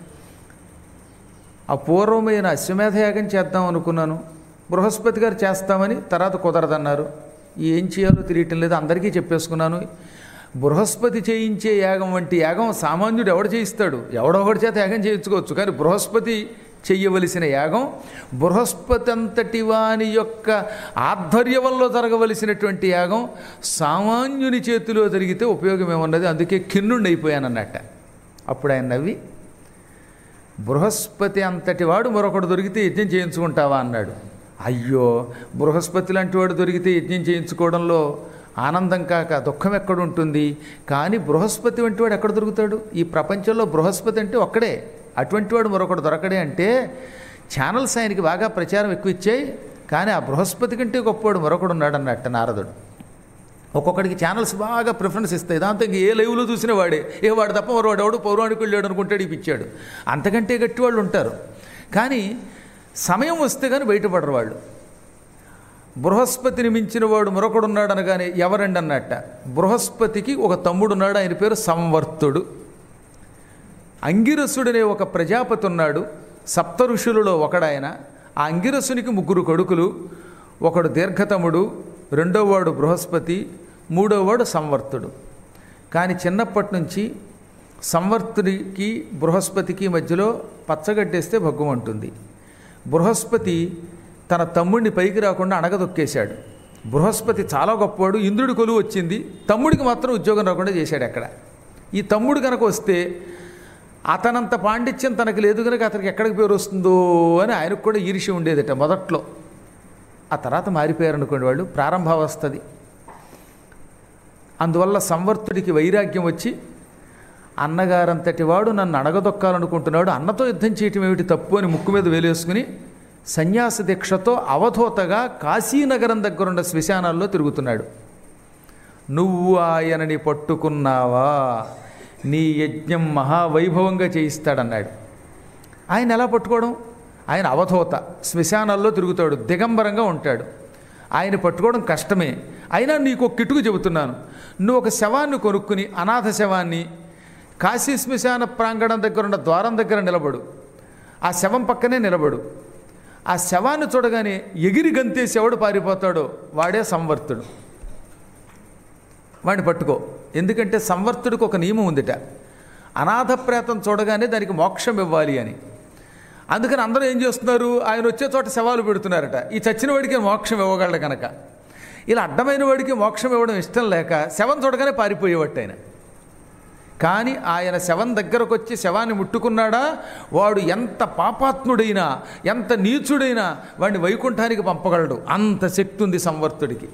అపూర్వమైన అశ్వమేధ యాగం చేద్దాం అనుకున్నాను బృహస్పతి గారు చేస్తామని తర్వాత కుదరదన్నారు ఏం చేయాలో తెలియటం లేదు అందరికీ చెప్పేసుకున్నాను బృహస్పతి చేయించే యాగం వంటి యాగం సామాన్యుడు ఎవడు చేయిస్తాడు ఎవడో ఒకటి చేత యాగం చేయించుకోవచ్చు కానీ బృహస్పతి చెయ్యవలసిన యాగం బృహస్పతి అంతటి వాని యొక్క ఆధ్వర్యంలో జరగవలసినటువంటి యాగం సామాన్యుని చేతిలో జరిగితే ఉపయోగం ఏమన్నది అందుకే ఖిన్నుండి అయిపోయానన్నట్ట అప్పుడు ఆయన నవ్వి బృహస్పతి అంతటి వాడు మరొకడు దొరికితే యజ్ఞం చేయించుకుంటావా అన్నాడు అయ్యో బృహస్పతి లాంటి వాడు దొరికితే యజ్ఞం చేయించుకోవడంలో ఆనందం కాక దుఃఖం ఎక్కడుంటుంది కానీ బృహస్పతి వంటి వాడు ఎక్కడ దొరుకుతాడు ఈ ప్రపంచంలో బృహస్పతి అంటే ఒక్కడే అటువంటి వాడు మరొకడు దొరకడే అంటే ఛానల్స్ ఆయనకి బాగా ప్రచారం ఎక్కువ ఇచ్చాయి కానీ ఆ బృహస్పతి కంటే గొప్పవాడు మరొకడు ఉన్నాడు అన్నట్టు నారదుడు ఒక్కొక్కడికి ఛానల్స్ బాగా ప్రిఫరెన్స్ ఇస్తాయి దాంతో ఇంక ఏ లైవ్లో చూసిన వాడే ఏ వాడు తప్ప మరో ఎవడు పౌరాణికి వెళ్ళాడు అనుకుంటాడు ఇప్పించాడు అంతకంటే గట్టి వాళ్ళు ఉంటారు కానీ సమయం వస్తే కానీ బయటపడరు వాళ్ళు బృహస్పతిని మించిన వాడు మరొకడున్నాడు అనగానే ఎవరండి అన్నట్ట బృహస్పతికి ఒక తమ్ముడున్నాడు ఆయన పేరు సంవర్తుడు అంగిరసుడనే ఒక ప్రజాపతి ఉన్నాడు సప్త ఋషులలో ఒకడాయన ఆ అంగిరసునికి ముగ్గురు కొడుకులు ఒకడు దీర్ఘతముడు రెండోవాడు బృహస్పతి మూడోవాడు సంవర్తుడు కానీ చిన్నప్పటి నుంచి సంవర్తుడికి బృహస్పతికి మధ్యలో పచ్చగడ్డేస్తే భగ్గుమంటుంది బృహస్పతి తన తమ్ముడిని పైకి రాకుండా అణగదొక్కేశాడు బృహస్పతి చాలా గొప్పవాడు ఇంద్రుడి కొలువు వచ్చింది తమ్ముడికి మాత్రం ఉద్యోగం రాకుండా చేశాడు అక్కడ ఈ తమ్ముడు కనుక వస్తే అతనంత పాండిత్యం తనకు లేదు కనుక అతనికి ఎక్కడికి పేరు వస్తుందో అని ఆయనకు కూడా ఈర్ష్య ఉండేదట మొదట్లో ఆ తర్వాత మారిపోయారు అనుకోండి వాళ్ళు ప్రారంభావస్థది అందువల్ల సంవర్తుడికి వైరాగ్యం వచ్చి అన్నగారంతటి వాడు నన్ను అడగదొక్కాలనుకుంటున్నాడు అన్నతో యుద్ధం చేయటం ఏమిటి తప్పు అని ముక్కు మీద వేలేసుకుని సన్యాస దీక్షతో అవధూతగా కాశీనగరం దగ్గరున్న శ్మశానాల్లో తిరుగుతున్నాడు నువ్వు ఆయనని పట్టుకున్నావా నీ యజ్ఞం మహావైభవంగా చేయిస్తాడన్నాడు ఆయన ఎలా పట్టుకోవడం ఆయన అవధూత శ్మశానాల్లో తిరుగుతాడు దిగంబరంగా ఉంటాడు ఆయన పట్టుకోవడం కష్టమే అయినా నీకు ఒక కిటుకు చెబుతున్నాను నువ్వు ఒక శవాన్ని కొనుక్కుని అనాథ శవాన్ని కాశీ శ్మశాన ప్రాంగణం దగ్గర ఉన్న ద్వారం దగ్గర నిలబడు ఆ శవం పక్కనే నిలబడు ఆ శవాన్ని చూడగానే ఎగిరి గంతేసి ఎవడు పారిపోతాడో వాడే సంవర్తుడు వాడిని పట్టుకో ఎందుకంటే సంవర్తుడికి ఒక నియమం ఉందిట అనాథ ప్రేతం చూడగానే దానికి మోక్షం ఇవ్వాలి అని అందుకని అందరూ ఏం చేస్తున్నారు ఆయన వచ్చే చోట శవాలు పెడుతున్నారట ఈ చచ్చిన వాడికి మోక్షం ఇవ్వగలడు కనుక ఇలా అడ్డమైన వాడికి మోక్షం ఇవ్వడం ఇష్టం లేక శవం చూడగానే పారిపోయేవాడు ఆయన కానీ ఆయన శవం దగ్గరకు వచ్చి శవాన్ని ముట్టుకున్నాడా వాడు ఎంత పాపాత్ముడైనా ఎంత నీచుడైనా వాడిని వైకుంఠానికి పంపగలడు అంత శక్తి ఉంది సంవర్తుడికి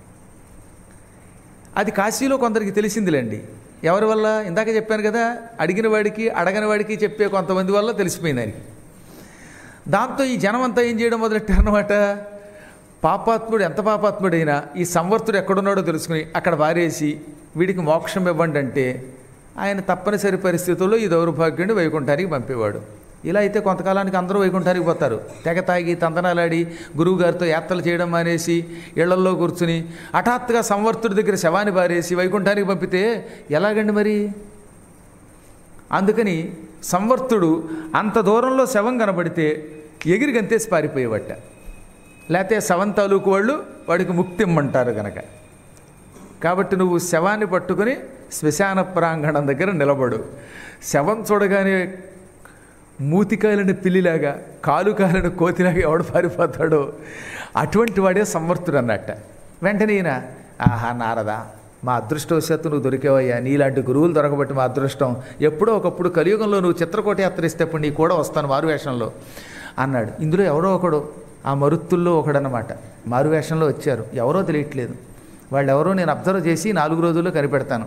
అది కాశీలో కొందరికి తెలిసిందిలేండి ఎవరి వల్ల ఇందాక చెప్పాను కదా అడిగిన వాడికి అడగని వాడికి చెప్పే కొంతమంది వల్ల తెలిసిపోయింది ఆయనకి దాంతో ఈ జనం అంతా ఏం చేయడం మొదలెట్టారనమాట పాపాత్ముడు ఎంత పాపాత్ముడైనా ఈ సంవర్తుడు ఎక్కడున్నాడో తెలుసుకుని అక్కడ వారేసి వీడికి మోక్షం ఇవ్వండి అంటే ఆయన తప్పనిసరి పరిస్థితుల్లో ఈ దౌర్భాగ్యుడిని వైకుంఠానికి పంపేవాడు ఇలా అయితే కొంతకాలానికి అందరూ వైకుంఠానికి పోతారు తెగ తాగి తందనాలాడి గురువుగారితో యాత్రలు చేయడం మానేసి ఇళ్లల్లో కూర్చుని హఠాత్తుగా సంవర్తుడి దగ్గర శవాన్ని పారేసి వైకుంఠానికి పంపితే ఎలాగండి మరి అందుకని సంవర్తుడు అంత దూరంలో శవం కనబడితే ఎగిరి గంతేసి పారిపోయేవట లేకపోతే శవం తాలూకు వాళ్ళు వాడికి ముక్తి ఇమ్మంటారు కనుక కాబట్టి నువ్వు శవాన్ని పట్టుకుని శ్మశాన ప్రాంగణం దగ్గర నిలబడు శవం చూడగానే మూతికాయలని పిల్లిలాగా కాలు కాలని కోతిలాగా ఎవడు పారిపోతాడో అటువంటి వాడే సంవర్తుడు అన్నట్ట వెంటనే ఈయన ఆహా నారదా మా అదృష్టవశాత్తు నువ్వు దొరికేవయ్యా నీలాంటి గురువులు దొరకబట్టి మా అదృష్టం ఎప్పుడో ఒకప్పుడు కలియుగంలో నువ్వు చిత్రకోట యాత్ర ఇస్తేప్పుడు నీ కూడా వస్తాను మారువేషంలో అన్నాడు ఇందులో ఎవరో ఒకడు ఆ మరుత్తుల్లో ఒకడనమాట మారువేషంలో వచ్చారు ఎవరో తెలియట్లేదు వాళ్ళెవరో నేను అబ్జర్వ్ చేసి నాలుగు రోజుల్లో కనిపెడతాను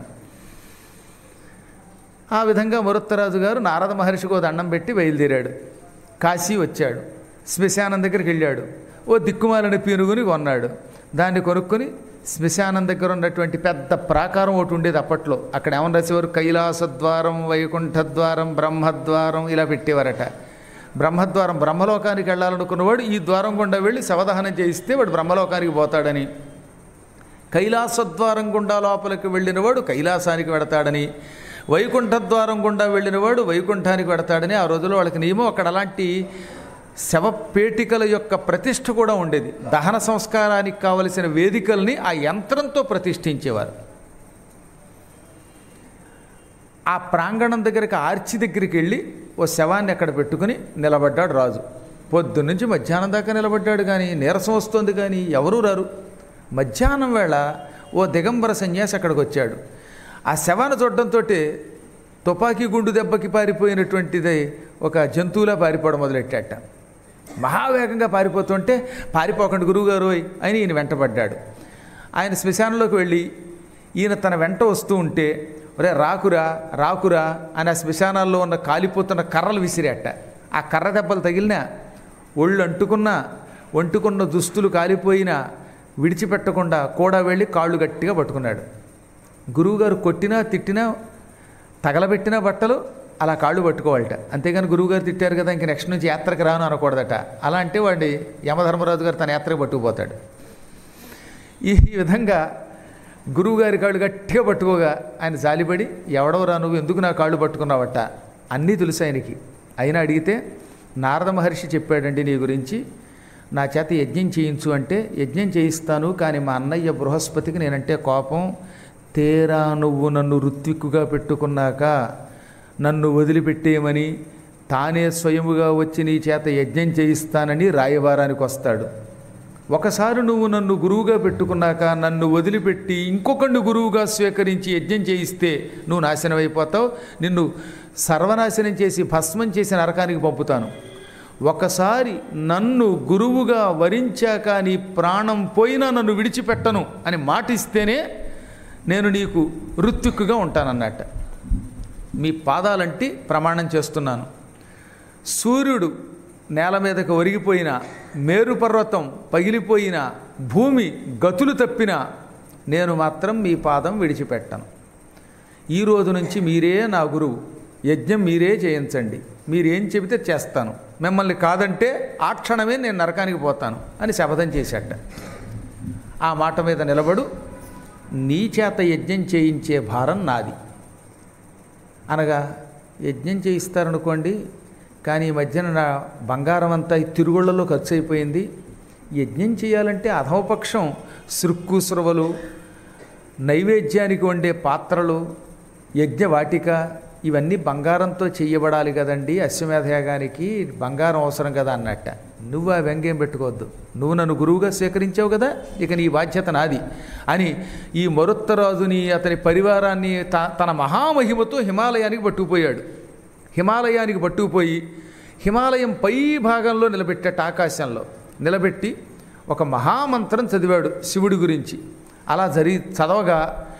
ఆ విధంగా మరుత్తరాజు గారు నారద మహర్షికి ఓ దండం పెట్టి బయలుదేరాడు కాశీ వచ్చాడు శ్మశానం దగ్గరికి వెళ్ళాడు ఓ దిక్కుమాలని పీనుగుని కొన్నాడు దాన్ని కొనుక్కొని శ్మశానం దగ్గర ఉన్నటువంటి పెద్ద ప్రాకారం ఒకటి ఉండేది అప్పట్లో అక్కడ ఏమని రాసేవారు కైలాసద్వారం వైకుంఠద్వారం బ్రహ్మద్వారం ఇలా పెట్టేవారట బ్రహ్మద్వారం బ్రహ్మలోకానికి వెళ్ళాలనుకున్నవాడు ఈ ద్వారం గుండా వెళ్ళి శవదహనం చేయిస్తే వాడు బ్రహ్మలోకానికి పోతాడని కైలాసద్వారం గుండా లోపలికి వెళ్ళినవాడు కైలాసానికి వెడతాడని వైకుంఠద్వారం గుండా వెళ్ళినవాడు వైకుంఠానికి వెడతాడని ఆ రోజుల్లో వాళ్ళకి నియమం అక్కడ అలాంటి శవపేటికల యొక్క ప్రతిష్ఠ కూడా ఉండేది దహన సంస్కారానికి కావలసిన వేదికల్ని ఆ యంత్రంతో ప్రతిష్ఠించేవారు ఆ ప్రాంగణం దగ్గరికి ఆర్చి దగ్గరికి వెళ్ళి ఓ శవాన్ని అక్కడ పెట్టుకుని నిలబడ్డాడు రాజు పొద్దున్నుంచి మధ్యాహ్నం దాకా నిలబడ్డాడు కానీ నీరసం వస్తుంది కానీ ఎవరూ రారు మధ్యాహ్నం వేళ ఓ దిగంబర సన్యాసి అక్కడికి వచ్చాడు ఆ శవాన్ని చూడడంతో తుపాకీ గుండు దెబ్బకి పారిపోయినటువంటిది ఒక జంతువులా పారిపోవడం మొదలెట్టాట మహావేగంగా పారిపోతుంటే పారిపోకండి గురువుగారు అని ఈయన వెంటబడ్డాడు ఆయన శ్మశానంలోకి వెళ్ళి ఈయన తన వెంట వస్తూ ఉంటే ఒరే రాకురా రాకురా అని ఆ శ్మశానాల్లో ఉన్న కాలిపోతున్న కర్రలు విసిరేట ఆ కర్ర దెబ్బలు తగిలినా ఒళ్ళు అంటుకున్నా వంటుకున్న దుస్తులు కాలిపోయినా విడిచిపెట్టకుండా కూడా వెళ్ళి కాళ్ళు గట్టిగా పట్టుకున్నాడు గురువుగారు కొట్టినా తిట్టినా తగలబెట్టిన బట్టలు అలా కాళ్ళు పట్టుకోవాలట అంతేగాని గురువుగారు తిట్టారు కదా ఇంక నెక్స్ట్ నుంచి యాత్రకు రాను అనకూడదట అలా అంటే వాడి యమధర్మరాజు గారు తన యాత్రకు పట్టుకుపోతాడు ఈ ఈ విధంగా గురువుగారి కాళ్ళు గట్టిగా పట్టుకోగా ఆయన జాలిపడి ఎవడవరా నువ్వు ఎందుకు నా కాళ్ళు పట్టుకున్నావట అన్నీ తెలుసు ఆయనకి అయినా అడిగితే నారద మహర్షి చెప్పాడండి నీ గురించి నా చేత యజ్ఞం చేయించు అంటే యజ్ఞం చేయిస్తాను కానీ మా అన్నయ్య బృహస్పతికి నేనంటే కోపం తేరా నువ్వు నన్ను ఋత్విక్కుగా పెట్టుకున్నాక నన్ను వదిలిపెట్టేయమని తానే స్వయముగా వచ్చి నీ చేత యజ్ఞం చేయిస్తానని రాయవారానికి వస్తాడు ఒకసారి నువ్వు నన్ను గురువుగా పెట్టుకున్నాక నన్ను వదిలిపెట్టి ఇంకొకరిని గురువుగా స్వీకరించి యజ్ఞం చేయిస్తే నువ్వు నాశనం అయిపోతావు నిన్ను సర్వనాశనం చేసి భస్మం చేసి నరకానికి పంపుతాను ఒకసారి నన్ను గురువుగా వరించాక నీ ప్రాణం పోయినా నన్ను విడిచిపెట్టను అని మాటిస్తేనే నేను నీకు ఋత్విక్కుగా ఉంటానన్నట్ట మీ పాదాలంటి ప్రమాణం చేస్తున్నాను సూర్యుడు నేల మీదకు ఒరిగిపోయిన మేరు పర్వతం పగిలిపోయిన భూమి గతులు తప్పిన నేను మాత్రం మీ పాదం విడిచిపెట్టను ఈ రోజు నుంచి మీరే నా గురువు యజ్ఞం మీరే చేయించండి మీరేం చెబితే చేస్తాను మిమ్మల్ని కాదంటే ఆ క్షణమే నేను నరకానికి పోతాను అని శపథం చేశాట ఆ మాట మీద నిలబడు నీ చేత యజ్ఞం చేయించే భారం నాది అనగా యజ్ఞం చేయిస్తారనుకోండి కానీ ఈ మధ్యన నా బంగారం అంతా ఈ తిరుగుళ్లలో ఖర్చు అయిపోయింది యజ్ఞం చేయాలంటే అధమపక్షం సృక్కు సురవలు నైవేద్యానికి వండే పాత్రలు యజ్ఞవాటిక ఇవన్నీ బంగారంతో చెయ్యబడాలి కదండి అశ్వమేధయాగానికి బంగారం అవసరం కదా అన్నట్ట నువ్వు ఆ వ్యంగ్యం పెట్టుకోవద్దు నువ్వు నన్ను గురువుగా స్వీకరించావు కదా ఇక నీ బాధ్యత నాది అని ఈ మరుత్తరాజుని అతని పరివారాన్ని త- తన మహామహిమతో హిమాలయానికి పట్టుకుపోయాడు హిమాలయానికి పట్టుకుపోయి హిమాలయం పై భాగంలో నిలబెట్టాట ఆకాశంలో నిలబెట్టి ఒక మహామంత్రం చదివాడు శివుడి గురించి అలా జరిగి చదవగా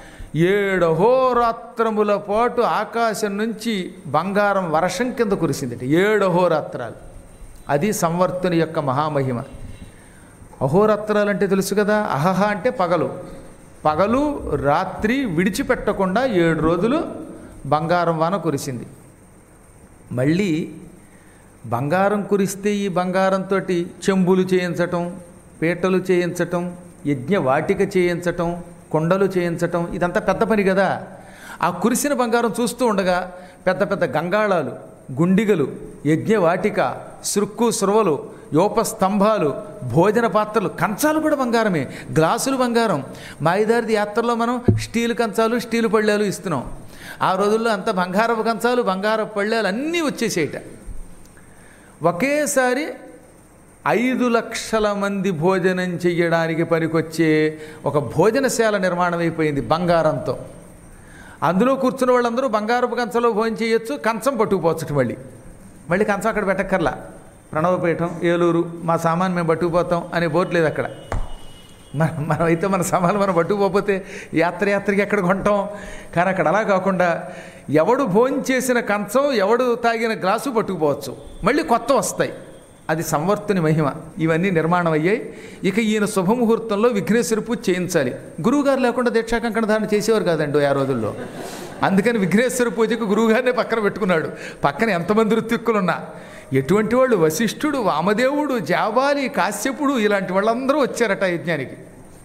ఏడహోరాత్రముల పాటు ఆకాశం నుంచి బంగారం వర్షం కింద కురిసిందట ఏడహోరాత్రాలు అది సంవర్తుని యొక్క మహామహిమ అహోరాత్రాలు అంటే తెలుసు కదా అహహ అంటే పగలు పగలు రాత్రి విడిచిపెట్టకుండా ఏడు రోజులు బంగారం వాన కురిసింది మళ్ళీ బంగారం కురిస్తే ఈ బంగారంతో చెంబులు చేయించటం పీటలు చేయించటం యజ్ఞ వాటిక చేయించటం కొండలు చేయించటం ఇదంతా పెద్ద పని కదా ఆ కురిసిన బంగారం చూస్తూ ఉండగా పెద్ద పెద్ద గంగాళాలు గుండిగలు యజ్ఞ వాటిక సృక్కు సురవలు యోప స్తంభాలు భోజన పాత్రలు కంచాలు కూడా బంగారమే గ్లాసులు బంగారం మాయిదారి యాత్రలో మనం స్టీల్ కంచాలు స్టీల్ పళ్ళాలు ఇస్తున్నాం ఆ రోజుల్లో అంత బంగారపు కంచాలు బంగారపు పళ్ళాలు అన్నీ వచ్చేసేయట ఒకేసారి ఐదు లక్షల మంది భోజనం చెయ్యడానికి పనికొచ్చే ఒక భోజనశాల నిర్మాణం అయిపోయింది బంగారంతో అందులో కూర్చున్న వాళ్ళందరూ బంగారపు కంచంలో భోజనం చేయొచ్చు కంచం పట్టుకుపోవచ్చు మళ్ళీ మళ్ళీ కంచం అక్కడ పెట్టక్కర్లా ప్రణవపీఠం ఏలూరు మా సామాన్ మేము పట్టుకుపోతాం అనే బోర్డు లేదు అక్కడ మన మనమైతే మన సామాన్లు మనం పట్టుకుపోతే యాత్ర యాత్రకి ఎక్కడ కొంటాం కానీ అక్కడ అలా కాకుండా ఎవడు భోజనం చేసిన కంచం ఎవడు తాగిన గ్లాసు పట్టుకుపోవచ్చు మళ్ళీ కొత్త వస్తాయి అది సంవర్తుని మహిమ ఇవన్నీ నిర్మాణం అయ్యాయి ఇక ఈయన శుభముహూర్తంలో విఘ్నేశ్వర పూజ చేయించాలి గురువుగారు లేకుండా దీక్షాకంకణ ధారణ చేసేవారు కాదండి ఆ రోజుల్లో అందుకని విఘ్నేశ్వర పూజకు గురువుగారినే పక్కన పెట్టుకున్నాడు పక్కన ఎంతమంది ఋత్విక్కులున్నా ఎటువంటి వాళ్ళు వశిష్ఠుడు వామదేవుడు జాబాలి కాశ్యపుడు ఇలాంటి వాళ్ళందరూ వచ్చారట యజ్ఞానికి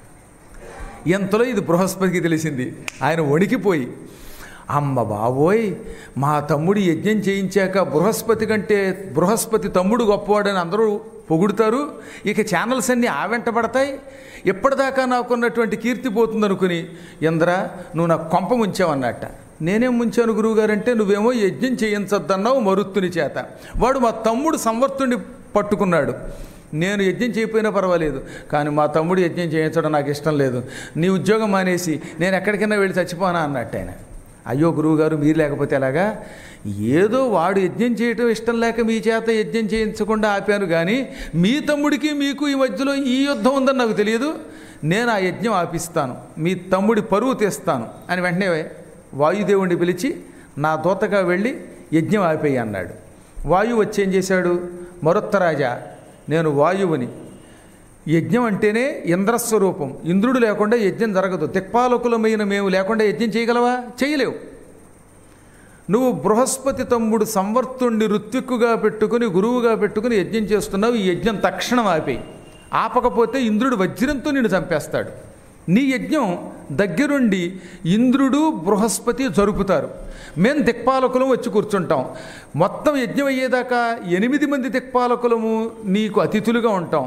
ఎంతలో ఇది బృహస్పతికి తెలిసింది ఆయన వణికిపోయి అమ్మ బాబోయ్ మా తమ్ముడు యజ్ఞం చేయించాక బృహస్పతి కంటే బృహస్పతి తమ్ముడు గొప్పవాడని అందరూ పొగుడుతారు ఇక ఛానల్స్ అన్నీ ఆ వెంట పడతాయి ఎప్పటిదాకా నాకున్నటువంటి కీర్తి పోతుందనుకుని ఇంద్ర నువ్వు నాకు కొంప ముంచావన్నట్ట నేనేం ముంచాను గురువుగారంటే నువ్వేమో యజ్ఞం చేయించొద్దన్నావు మరుత్తుని చేత వాడు మా తమ్ముడు సంవర్తుని పట్టుకున్నాడు నేను యజ్ఞం చేయకపోయినా పర్వాలేదు కానీ మా తమ్ముడు యజ్ఞం చేయించడం నాకు ఇష్టం లేదు నీ ఉద్యోగం మానేసి నేను ఎక్కడికైనా వెళ్ళి చచ్చిపోనా అన్నట్టు ఆయన అయ్యో గురువుగారు మీరు లేకపోతే ఎలాగా ఏదో వాడు యజ్ఞం చేయటం ఇష్టం లేక మీ చేత యజ్ఞం చేయించకుండా ఆపాను కానీ మీ తమ్ముడికి మీకు ఈ మధ్యలో ఈ యుద్ధం ఉందని నాకు తెలియదు నేను ఆ యజ్ఞం ఆపిస్తాను మీ తమ్ముడి పరువు తీస్తాను అని వెంటనే వాయుదేవుడిని పిలిచి నా దూతగా వెళ్ళి యజ్ఞం ఆపేయి అన్నాడు వాయువు వచ్చి ఏం చేశాడు మరొత్తరాజా నేను వాయువుని యజ్ఞం అంటేనే ఇంద్రస్వరూపం ఇంద్రుడు లేకుండా యజ్ఞం జరగదు దిక్పాలకులమైన మేము లేకుండా యజ్ఞం చేయగలవా చేయలేవు నువ్వు బృహస్పతి తమ్ముడు సంవర్తుణ్ణి ఋత్విక్కుగా పెట్టుకుని గురువుగా పెట్టుకుని యజ్ఞం చేస్తున్నావు ఈ యజ్ఞం తక్షణం ఆపేయి ఆపకపోతే ఇంద్రుడు వజ్రంతో నిన్ను చంపేస్తాడు నీ యజ్ఞం దగ్గరుండి ఇంద్రుడు బృహస్పతి జరుపుతారు మేము దిక్పాలకులం వచ్చి కూర్చుంటాం మొత్తం యజ్ఞం అయ్యేదాకా ఎనిమిది మంది దిక్పాలకులము నీకు అతిథులుగా ఉంటాం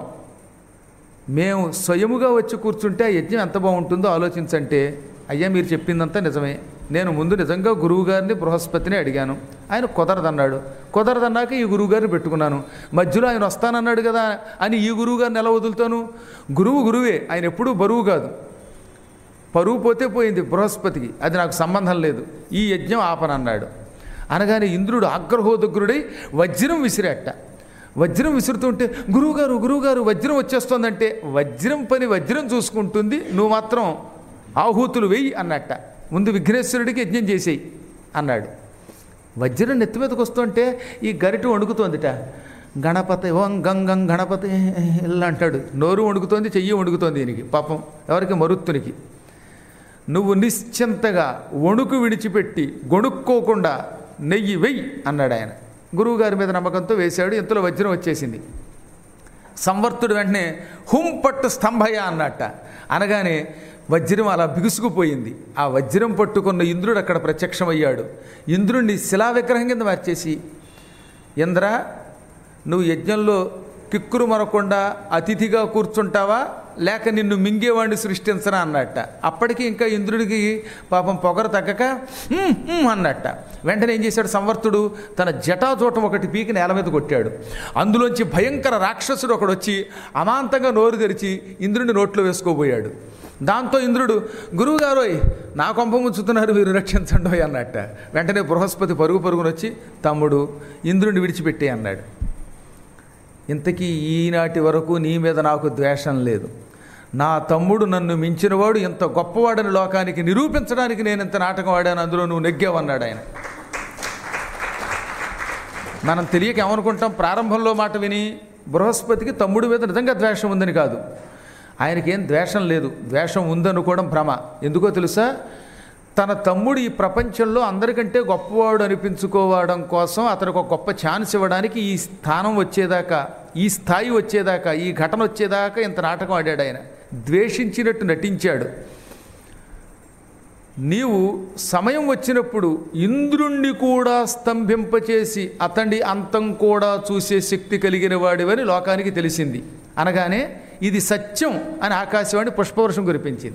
మేము స్వయముగా వచ్చి కూర్చుంటే ఆ యజ్ఞం ఎంత బాగుంటుందో ఆలోచించంటే అయ్యా మీరు చెప్పిందంతా నిజమే నేను ముందు నిజంగా గురువుగారిని బృహస్పతిని అడిగాను ఆయన కుదరదన్నాడు కుదరదన్నాక ఈ గురువుగారిని పెట్టుకున్నాను మధ్యలో ఆయన వస్తానన్నాడు కదా అని ఈ గురువుగారిని ఎలా వదులుతాను గురువు గురువే ఆయన ఎప్పుడూ బరువు కాదు పరువు పోతే పోయింది బృహస్పతికి అది నాకు సంబంధం లేదు ఈ యజ్ఞం ఆపనన్నాడు అనగానే ఇంద్రుడు ఆగ్రహోదగ్రుడై వజ్రం విసిరేట వజ్రం విసురుతుంటే గురువుగారు గురువుగారు వజ్రం వచ్చేస్తోందంటే వజ్రం పని వజ్రం చూసుకుంటుంది నువ్వు మాత్రం ఆహూతులు వెయ్యి అన్నట్ట ముందు విఘ్నేశ్వరుడికి యజ్ఞం చేసేయి అన్నాడు వజ్రం నెత్తి మీదకి వస్తుంటే ఈ గరిట వణుకుతోందిట గణపతి ఓం గంగం గణపతి ఇలా అంటాడు నోరు వణుకుతోంది చెయ్యి వణుకుతోంది దీనికి పాపం ఎవరికి మరుత్తునికి నువ్వు నిశ్చింతగా వణుకు విడిచిపెట్టి గొణుక్కోకుండా నెయ్యి వెయ్యి అన్నాడు ఆయన గురువుగారి మీద నమ్మకంతో వేశాడు ఇంతలో వజ్రం వచ్చేసింది సంవర్తుడు వెంటనే హుం పట్టు స్తంభయ అన్నట్ట అనగానే వజ్రం అలా బిగుసుకుపోయింది ఆ వజ్రం పట్టుకున్న ఇంద్రుడు అక్కడ ప్రత్యక్షమయ్యాడు ఇంద్రుణ్ణి శిలా విగ్రహం కింద మార్చేసి ఇంద్ర నువ్వు యజ్ఞంలో కిక్కురు మరకుండా అతిథిగా కూర్చుంటావా లేక నిన్ను మింగేవాడిని సృష్టించరా అన్నట్ట అప్పటికి ఇంకా ఇంద్రుడికి పాపం పొగరు తగ్గక "ఉమ్, ఉమ్" అన్నట్ట వెంటనే ఏం చేశాడు సంవర్తుడు తన జటాజూటం ఒకటి పీకి నేల మీద కొట్టాడు అందులోంచి భయంకర రాక్షసుడు ఒకడు వచ్చి అమాంతంగా నోరు తెరిచి ఇంద్రుడిని నోట్లో వేసుకోబోయాడు దాంతో ఇంద్రుడు గురువుగారోయ్ నా కొంప ముంచుతున్నారు మీరు రక్షించండి అన్నట్ట వెంటనే బృహస్పతి పరుగు పరుగునొచ్చి తమ్ముడు ఇంద్రుడిని విడిచిపెట్టే అన్నాడు ఇంతకీ ఈనాటి వరకు నీ మీద నాకు ద్వేషం లేదు నా తమ్ముడు నన్ను మించినవాడు ఇంత గొప్పవాడని లోకానికి నిరూపించడానికి నేను ఇంత నాటకం ఆడాను అందులో నువ్వు నెగ్గావన్నాడు ఆయన మనం తెలియక ఏమనుకుంటాం ప్రారంభంలో మాట విని బృహస్పతికి తమ్ముడి మీద నిజంగా ద్వేషం ఉందని కాదు ఆయనకేం ద్వేషం లేదు ద్వేషం ఉందనుకోవడం భ్రమ ఎందుకో తెలుసా తన తమ్ముడు ఈ ప్రపంచంలో అందరికంటే గొప్పవాడు అనిపించుకోవడం కోసం అతనికి ఒక గొప్ప ఛాన్స్ ఇవ్వడానికి ఈ స్థానం వచ్చేదాకా ఈ స్థాయి వచ్చేదాకా ఈ ఘటన వచ్చేదాకా ఇంత నాటకం ఆడాడు ఆయన ద్వేషించినట్టు నటించాడు నీవు సమయం వచ్చినప్పుడు ఇంద్రుణ్ణి కూడా స్తంభింపచేసి అతడి అంతం కూడా చూసే శక్తి కలిగిన వాడివని లోకానికి తెలిసింది అనగానే ఇది సత్యం అని ఆకాశవాణి పుష్పవర్షం కురిపించింది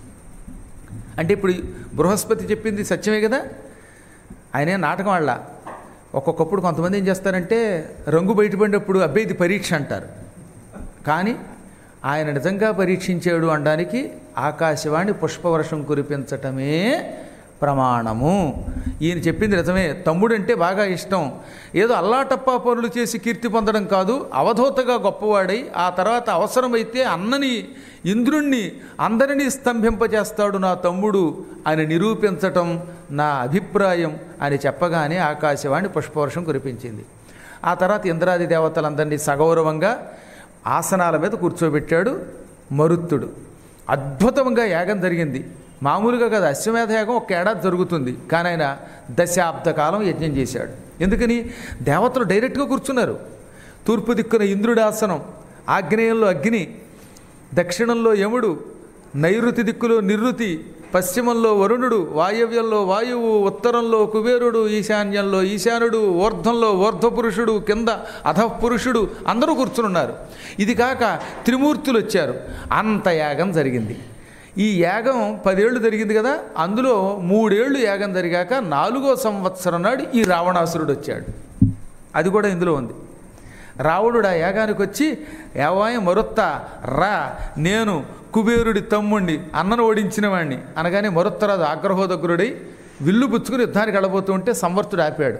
అంటే ఇప్పుడు బృహస్పతి చెప్పింది సత్యమే కదా ఆయనే నాటకం వాళ్ళ ఒక్కొక్కప్పుడు కొంతమంది ఏం చేస్తారంటే రంగు బయటపడినప్పుడు అబ్బాయి ఇది పరీక్ష అంటారు కానీ ఆయన నిజంగా పరీక్షించాడు అనడానికి ఆకాశవాణి పుష్పవర్షం కురిపించటమే ప్రమాణము ఈయన చెప్పింది నిజమే తమ్ముడంటే బాగా ఇష్టం ఏదో అల్లాటప్పా పనులు చేసి కీర్తి పొందడం కాదు అవధూతగా గొప్పవాడై ఆ తర్వాత అవసరమైతే అన్నని ఇంద్రుణ్ణి అందరినీ స్తంభింపజేస్తాడు నా తమ్ముడు అని నిరూపించటం నా అభిప్రాయం అని చెప్పగానే ఆకాశవాణి పుష్పవర్షం కురిపించింది ఆ తర్వాత ఇంద్రాది దేవతలందరినీ సగౌరవంగా ఆసనాల మీద కూర్చోబెట్టాడు మరుత్తుడు అద్భుతంగా యాగం జరిగింది మామూలుగా కదా అశ్వమేధ యాగం ఒక ఏడాది జరుగుతుంది కానీ ఆయన దశాబ్ద కాలం యజ్ఞం చేశాడు ఎందుకని దేవతలు డైరెక్ట్గా కూర్చున్నారు తూర్పు దిక్కున ఇంద్రుడాసనం ఆగ్నేయంలో అగ్ని దక్షిణంలో యముడు నైరుతి దిక్కులో నిరుతి పశ్చిమంలో వరుణుడు వాయవ్యంలో వాయువు ఉత్తరంలో కుబేరుడు ఈశాన్యంలో ఈశానుడు ఊర్ధ్వంలో ఊర్ధ్వపురుషుడు కింద అధఃపురుషుడు అందరూ కూర్చునున్నారు ఇది కాక త్రిమూర్తులు వచ్చారు అంత యాగం జరిగింది ఈ యాగం పదేళ్ళు జరిగింది కదా అందులో మూడేళ్లు యాగం జరిగాక నాలుగో సంవత్సరం నాడు ఈ రావణాసురుడు వచ్చాడు అది కూడా ఇందులో ఉంది రావణుడు ఆ యాగానికి వచ్చి ఏవాయ మరుత్త రా నేను కుబేరుడి తమ్ముణ్ణి అన్నను ఓడించిన వాణ్ణి అనగానే మరుత్తరాజు ఆగ్రహోదగ్రుడై విల్లు పుచ్చుకుని యుద్ధానికి వెళ్ళబోతూ ఉంటే సంవర్తుడు ఆపాడు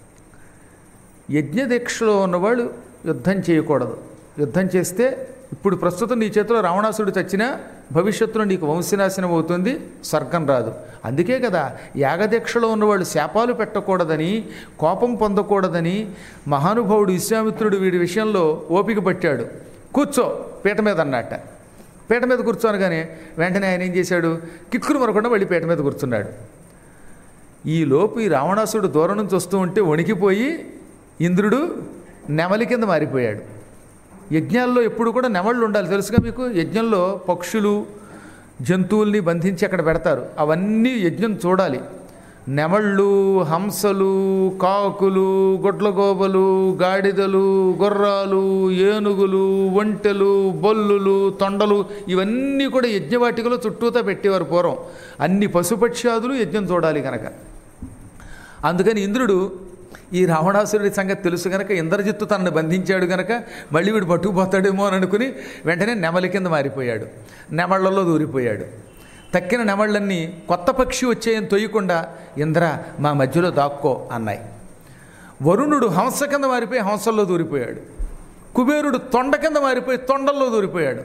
యజ్ఞదీక్షలో ఉన్నవాళ్ళు యుద్ధం చేయకూడదు యుద్ధం చేస్తే ఇప్పుడు ప్రస్తుతం నీ చేతిలో రావణాసుడు చచ్చినా భవిష్యత్తులో నీకు వంశనాశనం అవుతుంది స్వర్గం రాదు అందుకే కదా యాగదీక్షలో ఉన్నవాళ్ళు శాపాలు పెట్టకూడదని కోపం పొందకూడదని మహానుభావుడు విశ్వామిత్రుడు వీడి విషయంలో ఓపిక పట్టాడు కూర్చో పీట మీద అన్నట్ట పీట మీద కూర్చోనగానే వెంటనే ఆయన ఏం చేశాడు కిక్కురు మరకుండా మళ్ళీ పీట మీద కూర్చున్నాడు ఈ లోపు ఈ రావణాసుడు దూరం నుంచి వస్తూ ఉంటే వణికిపోయి ఇంద్రుడు నెమలి కింద మారిపోయాడు యజ్ఞాల్లో ఎప్పుడు కూడా నెమళ్ళు ఉండాలి తెలుసుగా మీకు యజ్ఞంలో పక్షులు జంతువుల్ని బంధించి అక్కడ పెడతారు అవన్నీ యజ్ఞం చూడాలి నెమళ్ళు హంసలు కాకులు గొడ్లగోబలు గాడిదలు గుర్రాలు ఏనుగులు ఒంటెలు బొల్లులు తొండలు ఇవన్నీ కూడా యజ్ఞవాటికలో చుట్టూతా పెట్టేవారు పూర్వం అన్ని పశుపక్ష్యాదులు యజ్ఞం చూడాలి కనుక అందుకని ఇంద్రుడు ఈ రావణాసురుడి సంగతి తెలుసు గనక ఇంద్రజిత్తు తనను బంధించాడు గనక మళ్ళీ వీడు పట్టుకుపోతాడేమో అని అనుకుని వెంటనే నెమలి కింద మారిపోయాడు నెమళ్లలో దూరిపోయాడు తక్కిన నెమళ్ళన్నీ కొత్త పక్షి వచ్చేయని తొయ్యకుండా ఇంద్ర మా మధ్యలో దాక్కో అన్నాయి వరుణుడు హంస కింద మారిపోయి హంసల్లో దూరిపోయాడు కుబేరుడు తొండ కింద మారిపోయి తొండల్లో దూరిపోయాడు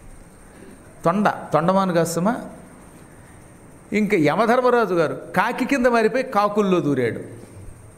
తొండ తొండమాను కాస్తమా ఇంకా యమధర్మరాజు గారు కాకి కింద మారిపోయి కాకుల్లో దూరాడు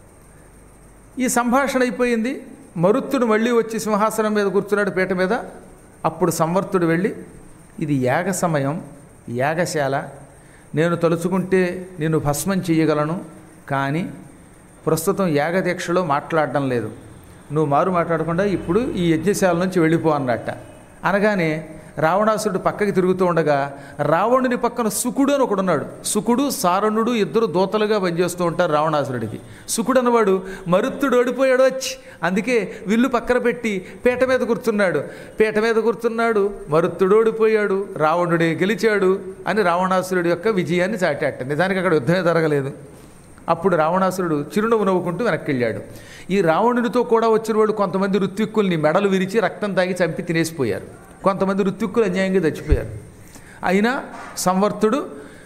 ఈ సంభాషణ అయిపోయింది మరుత్తుడు మళ్ళీ వచ్చి సింహాసనం మీద కూర్చున్నాడు పీట మీద అప్పుడు సంవర్తుడు వెళ్ళి ఇది యాగ సమయం యాగశాల నేను తలుచుకుంటే నేను భస్మం చేయగలను కానీ ప్రస్తుతం యాగదీక్షలో మాట్లాడడం లేదు నువ్వు మారు మాట్లాడకుండా ఇప్పుడు ఈ యజ్ఞశాల నుంచి వెళ్ళిపో అన్నట్ట అనగానే రావణాసురుడు పక్కకి తిరుగుతూ ఉండగా రావణుని పక్కన సుకుడు అని ఒకడున్నాడు సుకుడు సారణుడు ఇద్దరు దూతలుగా పనిచేస్తూ ఉంటారు రావణాసురుడికి సుకుడు అన్నవాడు మరుత్తుడు ఓడిపోయాడు వచ్చి అందుకే విల్లు పక్కన పెట్టి పీట మీద కూర్చున్నాడు పీట మీద కూర్చున్నాడు మరుత్తుడు ఓడిపోయాడు రావణుడే గెలిచాడు అని రావణాసురుడి యొక్క విజయాన్ని చాటాట నిజానికి అక్కడ యుద్ధమే జరగలేదు అప్పుడు రావణాసురుడు చిరునవ్వు నవ్వుకుంటూ వెనక్కి వెళ్ళాడు ఈ రావణునితో కూడా వచ్చిన వాళ్ళు కొంతమంది ఋత్విక్కుల్ని మెడలు విరిచి రక్తం తాగి చంపి తినేసిపోయారు కొంతమంది ఋత్విక్కులు అన్యాయంగా చచ్చిపోయారు అయినా సంవర్తుడు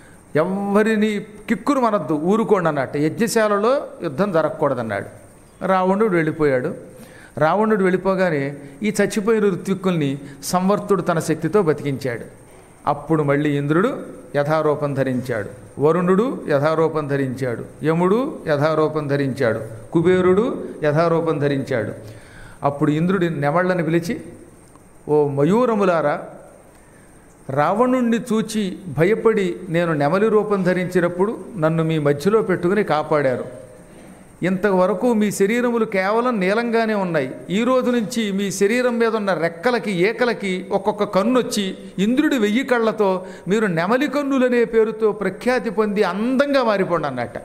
ఎవరిని కిక్కురు మనద్దు ఊరుకోండి అన్నట్టు యజ్ఞశాలలో యుద్ధం జరగకూడదన్నాడు రావణుడు వెళ్ళిపోయాడు రావణుడు వెళ్ళిపోగానే ఈ చచ్చిపోయిన ఋత్విక్కుల్ని సంవర్తుడు తన శక్తితో బతికించాడు అప్పుడు మళ్ళీ ఇంద్రుడు యథారూపం ధరించాడు వరుణుడు యథారూపం ధరించాడు యముడు యథారూపం ధరించాడు కుబేరుడు యథారూపం ధరించాడు అప్పుడు ఇంద్రుడి నెమళ్ళని పిలిచి ఓ మయూరములారా రావణుణ్ణి చూచి భయపడి నేను నెమలి రూపం ధరించినప్పుడు నన్ను మీ మధ్యలో పెట్టుకుని కాపాడారు ఇంతవరకు మీ శరీరములు కేవలం నీలంగానే ఉన్నాయి ఈ రోజు నుంచి మీ శరీరం మీద ఉన్న రెక్కలకి ఏకలకి ఒక్కొక్క కన్ను వచ్చి ఇంద్రుడి వెయ్యి కళ్ళతో మీరు నెమలి కన్నులనే పేరుతో ప్రఖ్యాతి పొంది అందంగా మారిపోండి అన్నట్ట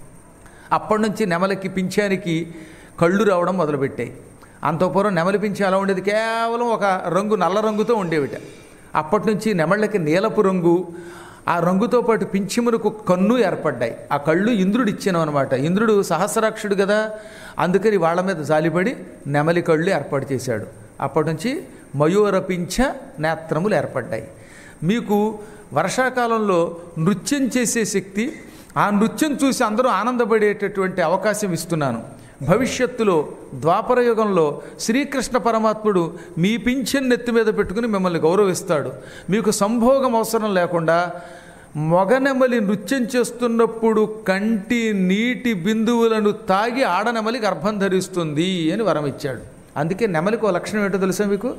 అప్పటి నుంచి నెమలికి పింఛానికి కళ్ళు రావడం మొదలుపెట్టాయి అంతపూర్వం నెమలి పింఛి అలా ఉండేది కేవలం ఒక రంగు నల్ల రంగుతో ఉండేవిట అప్పటి నుంచి నెమళ్ళకి నీలపు రంగు ఆ రంగుతో పాటు పింఛమునకు కన్ను ఏర్పడ్డాయి ఆ కళ్ళు ఇంద్రుడు ఇచ్చాను అనమాట ఇంద్రుడు సహస్రాక్షుడు కదా అందుకని వాళ్ళ మీద జాలిపడి నెమలి కళ్ళు ఏర్పాటు చేశాడు అప్పటి నుంచి మయూర పింఛ నేత్రములు ఏర్పడ్డాయి మీకు వర్షాకాలంలో నృత్యం చేసే శక్తి ఆ నృత్యం చూసి అందరూ ఆనందపడేటటువంటి అవకాశం ఇస్తున్నాను భవిష్యత్తులో ద్వాపర యుగంలో శ్రీకృష్ణ పరమాత్ముడు మీ పింఛన్ నెత్తి మీద పెట్టుకుని మిమ్మల్ని గౌరవిస్తాడు మీకు సంభోగం అవసరం లేకుండా మొగనెమలి నృత్యం చేస్తున్నప్పుడు కంటి నీటి బిందువులను తాగి ఆడనెమలి గర్భం ధరిస్తుంది అని వరం ఇచ్చాడు అందుకే నెమలికి ఓ లక్షణం ఏంటో తెలుసా మీకు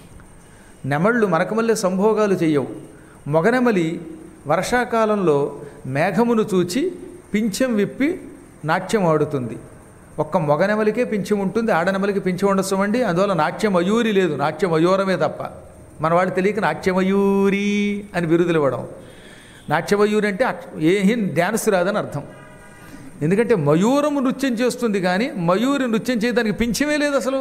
నెమళ్ళు మనకమల్లే సంభోగాలు చెయ్యవు మొగనెమలి వర్షాకాలంలో మేఘమును చూచి పింఛం విప్పి నాట్యం ఆడుతుంది ఒక్క మొగనెమలికే పింఛం ఉంటుంది ఆడనెమలికి పింఛం ఉండొచ్చు అండి అందువల్ల నాట్యం మయూరి లేదు నాట్యం మయూరమే తప్ప మన వాళ్ళు తెలియక నాట్యమయూరి అని బిరుదులు ఇవ్వడం నాట్యమయూరి అంటే అక్ష- ఏం డ్యాన్స్ రాదని అర్థం ఎందుకంటే మయూరము నృత్యం చేస్తుంది కానీ మయూరి నృత్యం చేయడానికి పింఛమే లేదు అసలు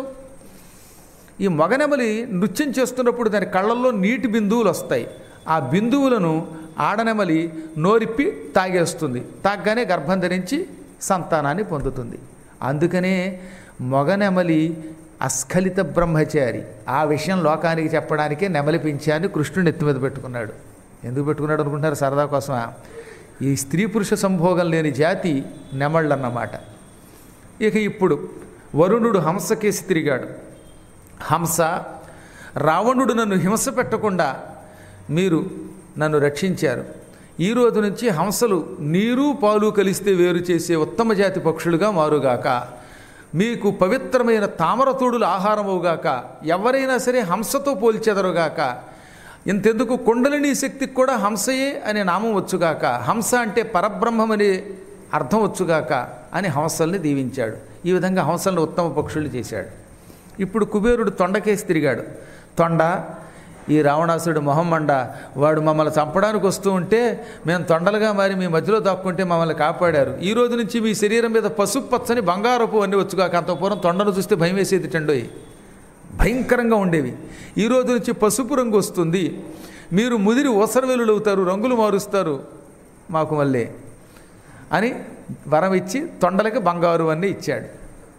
ఈ మగనెమలి నృత్యం చేస్తున్నప్పుడు దాని కళ్ళల్లో నీటి బిందువులు వస్తాయి ఆ బిందువులను ఆడనెమలి నోరిప్పి తాగేస్తుంది తాగ్గానే గర్భం ధరించి సంతానాన్ని పొందుతుంది అందుకనే మొగనెమలి అస్ఖలిత బ్రహ్మచారి ఆ విషయం లోకానికి చెప్పడానికే నెమలి పింఛాన్ని కృష్ణుని ఎత్తి మీద పెట్టుకున్నాడు ఎందుకు పెట్టుకున్నాడు అనుకుంటున్నారు సరదా కోసమా ఈ స్త్రీ పురుష సంభోగం లేని జాతి నెమళ్ళన్నమాట ఇక ఇప్పుడు వరుణుడు హంసకేసి తిరిగాడు హంస రావణుడు నన్ను హింస పెట్టకుండా మీరు నన్ను రక్షించారు ఈ రోజు నుంచి హంసలు నీరు పాలు కలిస్తే వేరు చేసే ఉత్తమ జాతి పక్షులుగా మారుగాక మీకు పవిత్రమైన తామరతోడులు ఆహారమవుగాక ఎవరైనా సరే హంసతో పోల్చెదరుగాక ఇంతెందుకు కుండలిని శక్తికి కూడా హంసయే అనే నామం వచ్చుగాక హంస అంటే పరబ్రహ్మం అనే అర్థం వచ్చుగాక అని హంసల్ని దీవించాడు ఈ విధంగా హంసల్ని ఉత్తమ పక్షులు చేశాడు ఇప్పుడు కుబేరుడు తొండకేసి తిరిగాడు తొండ ఈ రావణాసుడు మొహం మండ వాడు మమ్మల్ని చంపడానికి వస్తూ ఉంటే మేము తొండలుగా మారి మీ మధ్యలో దాక్కుంటే మమ్మల్ని కాపాడారు ఈ రోజు నుంచి మీ శరీరం మీద పసుపు పచ్చని బంగారపు అన్ని వచ్చుగాక అంత పూర్వం తొండను చూస్తే భయం వేసేది టండోయ్ భయంకరంగా ఉండేవి ఈ రోజు నుంచి పసుపు రంగు వస్తుంది మీరు ముదిరి ఓసరవెలులు అవుతారు రంగులు మారుస్తారు మాకు మళ్ళీ అని వరం ఇచ్చి తొండలకి బంగారు అన్నీ ఇచ్చాడు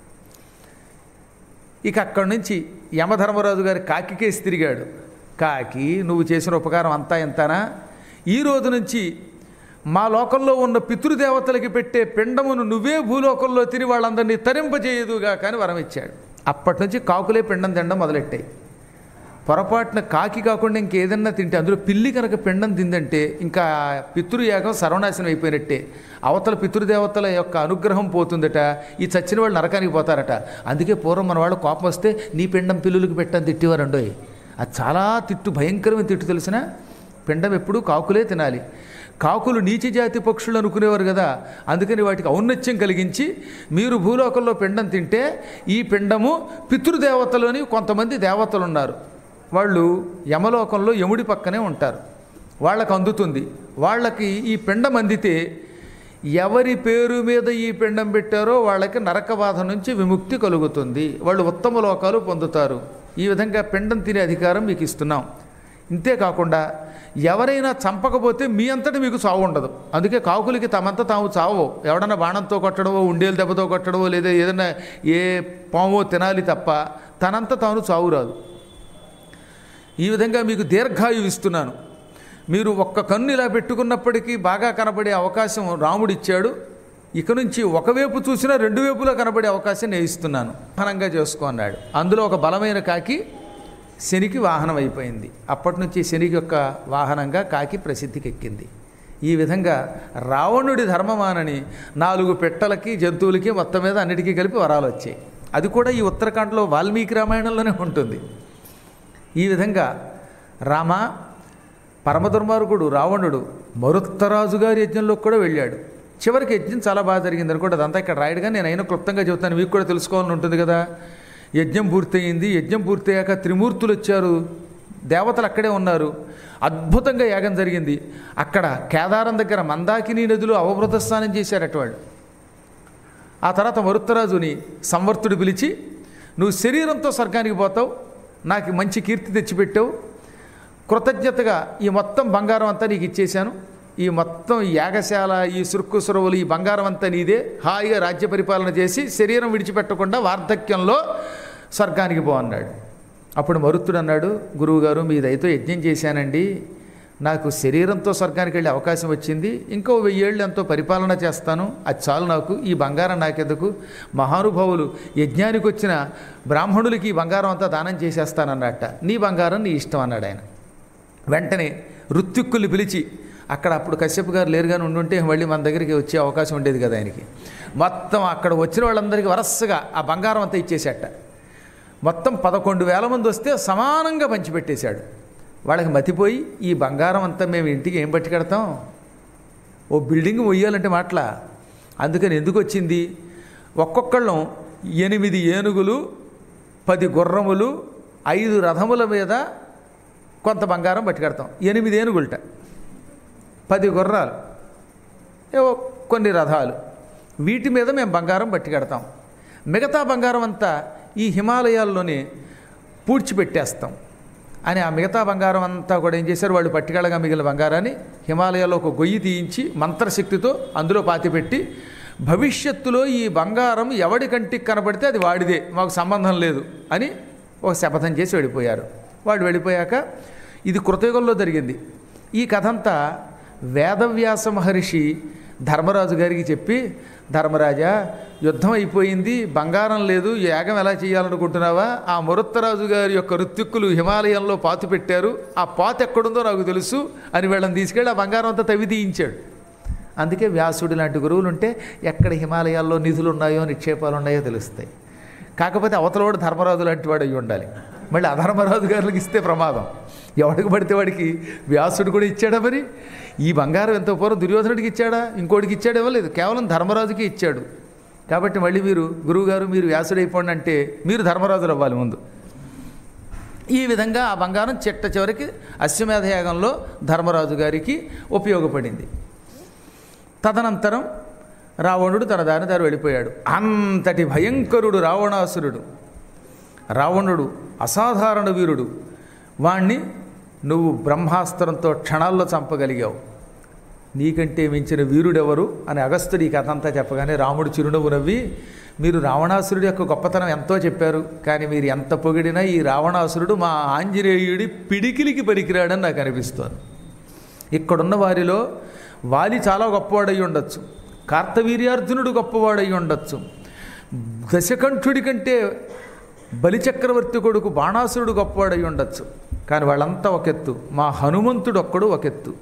ఇక అక్కడి నుంచి యమధర్మరాజు గారి కాకికేసి తిరిగాడు కాకి నువ్వు చేసిన ఉపకారం అంతా ఎంతనా ఈ రోజు నుంచి మా లోకంలో ఉన్న పితృదేవతలకి పెట్టే పిండమును నువ్వే భూలోకంలో తిని వాళ్ళందరినీ తరింపజేయదుగా కానీ వరం ఇచ్చాడు అప్పటి నుంచి కాకులే పిండం తినడం మొదలెట్టాయి పొరపాటున కాకి కాకుండా ఇంకేదన్నా తింటే అందులో పిల్లి కనుక పిండం తిందంటే ఇంకా పితృయాగం సర్వనాశనం అయిపోయినట్టే అవతల పితృదేవతల యొక్క అనుగ్రహం పోతుందట ఈ చచ్చిన వాళ్ళు నరకానికి పోతారట అందుకే పూర్వం మన వాళ్ళు కోపం వస్తే నీ పిండం పిల్లులకు పెట్టని తిట్టేవారండోయ్ అది చాలా తిట్టు భయంకరమైన తిట్టు తెలిసిన పిండం ఎప్పుడూ కాకులే తినాలి కాకులు నీచ జాతి పక్షులు అనుకునేవారు కదా అందుకని వాటికి ఔన్నత్యం కలిగించి మీరు భూలోకంలో పిండం తింటే ఈ పిండము పితృదేవతలోని కొంతమంది దేవతలు ఉన్నారు వాళ్ళు యమలోకంలో యముడి పక్కనే ఉంటారు వాళ్ళకు అందుతుంది వాళ్ళకి ఈ పిండం అందితే ఎవరి పేరు మీద ఈ పిండం పెట్టారో వాళ్ళకి నరక బాధ నుంచి విముక్తి కలుగుతుంది వాళ్ళు ఉత్తమ లోకాలు పొందుతారు ఈ విధంగా పిండం తినే అధికారం మీకు ఇస్తున్నాం ఇంతేకాకుండా ఎవరైనా చంపకపోతే మీ అంతటి మీకు చావు ఉండదు అందుకే కాకులకి తమంతా తాము చావో ఎవడన్నా బాణంతో కొట్టడమో ఉండేలు దెబ్బతో కొట్టడమో లేదా ఏదైనా ఏ పామో తినాలి తప్ప తనంత తాను చావు రాదు ఈ విధంగా మీకు దీర్ఘాయువు ఇస్తున్నాను మీరు ఒక్క కన్ను ఇలా పెట్టుకున్నప్పటికీ బాగా కనబడే అవకాశం రాముడు ఇచ్చాడు ఇక నుంచి ఒకవైపు చూసినా రెండు వైపులా కనబడే అవకాశం నేను ఇస్తున్నాను ఘనంగా చేసుకో అన్నాడు అందులో ఒక బలమైన కాకి శనికి వాహనం అయిపోయింది అప్పటి నుంచి శనికి యొక్క వాహనంగా కాకి ప్రసిద్ధికి ఎక్కింది ఈ విధంగా రావణుడి ధర్మమానని నాలుగు పెట్టలకి జంతువులకి మొత్తం మీద అన్నిటికీ కలిపి వరాలు వచ్చాయి అది కూడా ఈ ఉత్తరాఖండ్లో వాల్మీకి రామాయణంలోనే ఉంటుంది ఈ విధంగా రామ పరమదుర్మార్గుడు రావణుడు మరుత్తరాజు గారి యజ్ఞంలోకి కూడా వెళ్ళాడు చివరికి యజ్ఞం చాలా బాగా జరిగింది అనుకోండి అదంతా ఇక్కడ రాయడుగా నేను అయినా క్లుప్తంగా చెబుతాను మీకు కూడా తెలుసుకోవాలని ఉంటుంది కదా యజ్ఞం పూర్తయింది యజ్ఞం పూర్తయ్యాక త్రిమూర్తులు వచ్చారు దేవతలు అక్కడే ఉన్నారు అద్భుతంగా యాగం జరిగింది అక్కడ కేదారం దగ్గర మందాకిని నదిలో అవభృత స్నానం చేశారట వాళ్ళు ఆ తర్వాత మరుత్తరాజుని సంవర్తుడు పిలిచి నువ్వు శరీరంతో స్వర్గానికి పోతావు నాకు మంచి కీర్తి తెచ్చిపెట్టావు కృతజ్ఞతగా ఈ మొత్తం బంగారం అంతా నీకు ఇచ్చేశాను ఈ మొత్తం ఈ యాగశాల ఈ సురుక్కు సురవులు ఈ బంగారం అంతా నీదే హాయిగా రాజ్య పరిపాలన చేసి శరీరం విడిచిపెట్టకుండా వార్ధక్యంలో స్వర్గానికి పో అన్నాడు అప్పుడు మరుత్తుడు అన్నాడు గురువుగారు మీ దయతో యజ్ఞం చేశానండి నాకు శరీరంతో స్వర్గానికి వెళ్ళే అవకాశం వచ్చింది ఇంకో వెయ్యేళ్ళు ఎంతో పరిపాలన చేస్తాను అది చాలు నాకు ఈ బంగారం నాకెందుకు మహానుభావులు యజ్ఞానికి వచ్చిన బ్రాహ్మణులకి ఈ బంగారం అంతా దానం చేసేస్తానన్నట్ట నీ బంగారం నీ ఇష్టం అన్నాడు ఆయన వెంటనే ఋత్విక్కుల్ని పిలిచి అక్కడ అప్పుడు కశ్యప్ గారు లేరుగానే ఉండుంటే మళ్ళీ మన దగ్గరికి వచ్చే అవకాశం ఉండేది కదా ఆయనకి మొత్తం అక్కడ వచ్చిన వాళ్ళందరికీ వరసగా ఆ బంగారం అంతా ఇచ్చేసేట మొత్తం పదకొండు వేల మంది వస్తే సమానంగా పంచిపెట్టేశాడు వాళ్ళకి మతిపోయి ఈ బంగారం అంతా మేము ఇంటికి ఏం పట్టుకెడతాం ఓ బిల్డింగ్ మొయ్యాలంటే మాటల అందుకని ఎందుకు వచ్చింది ఒక్కొక్కళ్ళం ఎనిమిది ఏనుగులు పది గుర్రములు ఐదు రథముల మీద కొంత బంగారం పట్టుకెడతాం ఎనిమిది ఏనుగులట పది గుర్రాలు ఏవో కొన్ని రథాలు వీటి మీద మేము బంగారం పట్టుకెడతాం మిగతా బంగారం అంతా ఈ హిమాలయాల్లోనే పూడ్చిపెట్టేస్తాం అని ఆ మిగతా బంగారం అంతా కూడా ఏం చేశారు వాళ్ళు పట్టుకెళ్ళగా మిగిలిన బంగారాన్ని హిమాలయాల్లో ఒక గొయ్యి తీయించి మంత్రశక్తితో అందులో పాతిపెట్టి భవిష్యత్తులో ఈ బంగారం ఎవడి కంటికి కనబడితే అది వాడిదే మాకు సంబంధం లేదు అని ఒక శపథం చేసి వెళ్ళిపోయారు వాళ్ళు వెళ్ళిపోయాక ఇది కృతయుగంలో జరిగింది ఈ కథంతా వేదవ్యాస మహర్షి ధర్మరాజు గారికి చెప్పి ధర్మరాజా యుద్ధం అయిపోయింది బంగారం లేదు యాగం ఎలా చేయాలనుకుంటున్నావా ఆ మరుత్తరాజు గారి యొక్క ఋత్విక్కులు హిమాలయంలో పాతు పెట్టారు ఆ పాత ఎక్కడుందో నాకు తెలుసు అని వీళ్ళని తీసుకెళ్ళి ఆ బంగారం అంతా తవ్వి తీయించాడు అందుకే వ్యాసుడి లాంటి గురువులు ఉంటే ఎక్కడ హిమాలయాల్లో నిధులు ఉన్నాయో నిక్షేపాలు ఉన్నాయో తెలుస్తాయి కాకపోతే అవతలవాడు ధర్మరాజు లాంటి వాడు అయ్యి ఉండాలి మళ్ళీ అధర్మరాజు గారికి ఇస్తే ప్రమాదం ఎవడికి పడితే వాడికి వ్యాసుడు కూడా ఇచ్చాడా మరి ఈ బంగారం ఎంత పూర్వం దుర్యోధనుడికి ఇచ్చాడా ఇంకోటికి ఇచ్చాడేమో లేదు కేవలం ధర్మరాజుకి ఇచ్చాడు కాబట్టి మళ్ళీ మీరు గురువుగారు మీరు వ్యాసుడు అయిపోండి అంటే మీరు ధర్మరాజులు అవ్వాలి ముందు ఈ విధంగా ఆ బంగారం చిట్ట చివరికి అశ్వమేధ యాగంలో ధర్మరాజు గారికి ఉపయోగపడింది తదనంతరం రావణుడు తన దాని దారి వెళ్ళిపోయాడు అంతటి భయంకరుడు రావణాసురుడు రావణుడు అసాధారణ వీరుడు వాణ్ణి నువ్వు బ్రహ్మాస్త్రంతో క్షణాల్లో చంపగలిగావు నీకంటే మించిన వీరుడెవరు అని అగస్త్యుడు ఈ కథ అంతా చెప్పగానే రాముడు చిరునవ్వు నవ్వి మీరు రావణాసురుడి యొక్క గొప్పతనం ఎంతో చెప్పారు కానీ మీరు ఎంత పొగిడినా ఈ రావణాసురుడు మా ఆంజనేయుడి పిడికిలికి పనికిరాడని నాకు అనిపిస్తోంది ఇక్కడున్న వారిలో వాలి చాలా గొప్పవాడై ఉండొచ్చు కార్తవీర్యార్జునుడు గొప్పవాడై ఉండొచ్చు దశకంఠుడి కంటే బలిచక్రవర్తి కొడుకు బాణాసురుడు గొప్పవాడై ఉండొచ్చు కానీ వాళ్ళంతా ఒకెత్తు మా హనుమంతుడు ఒక్కడు ఒకెత్తు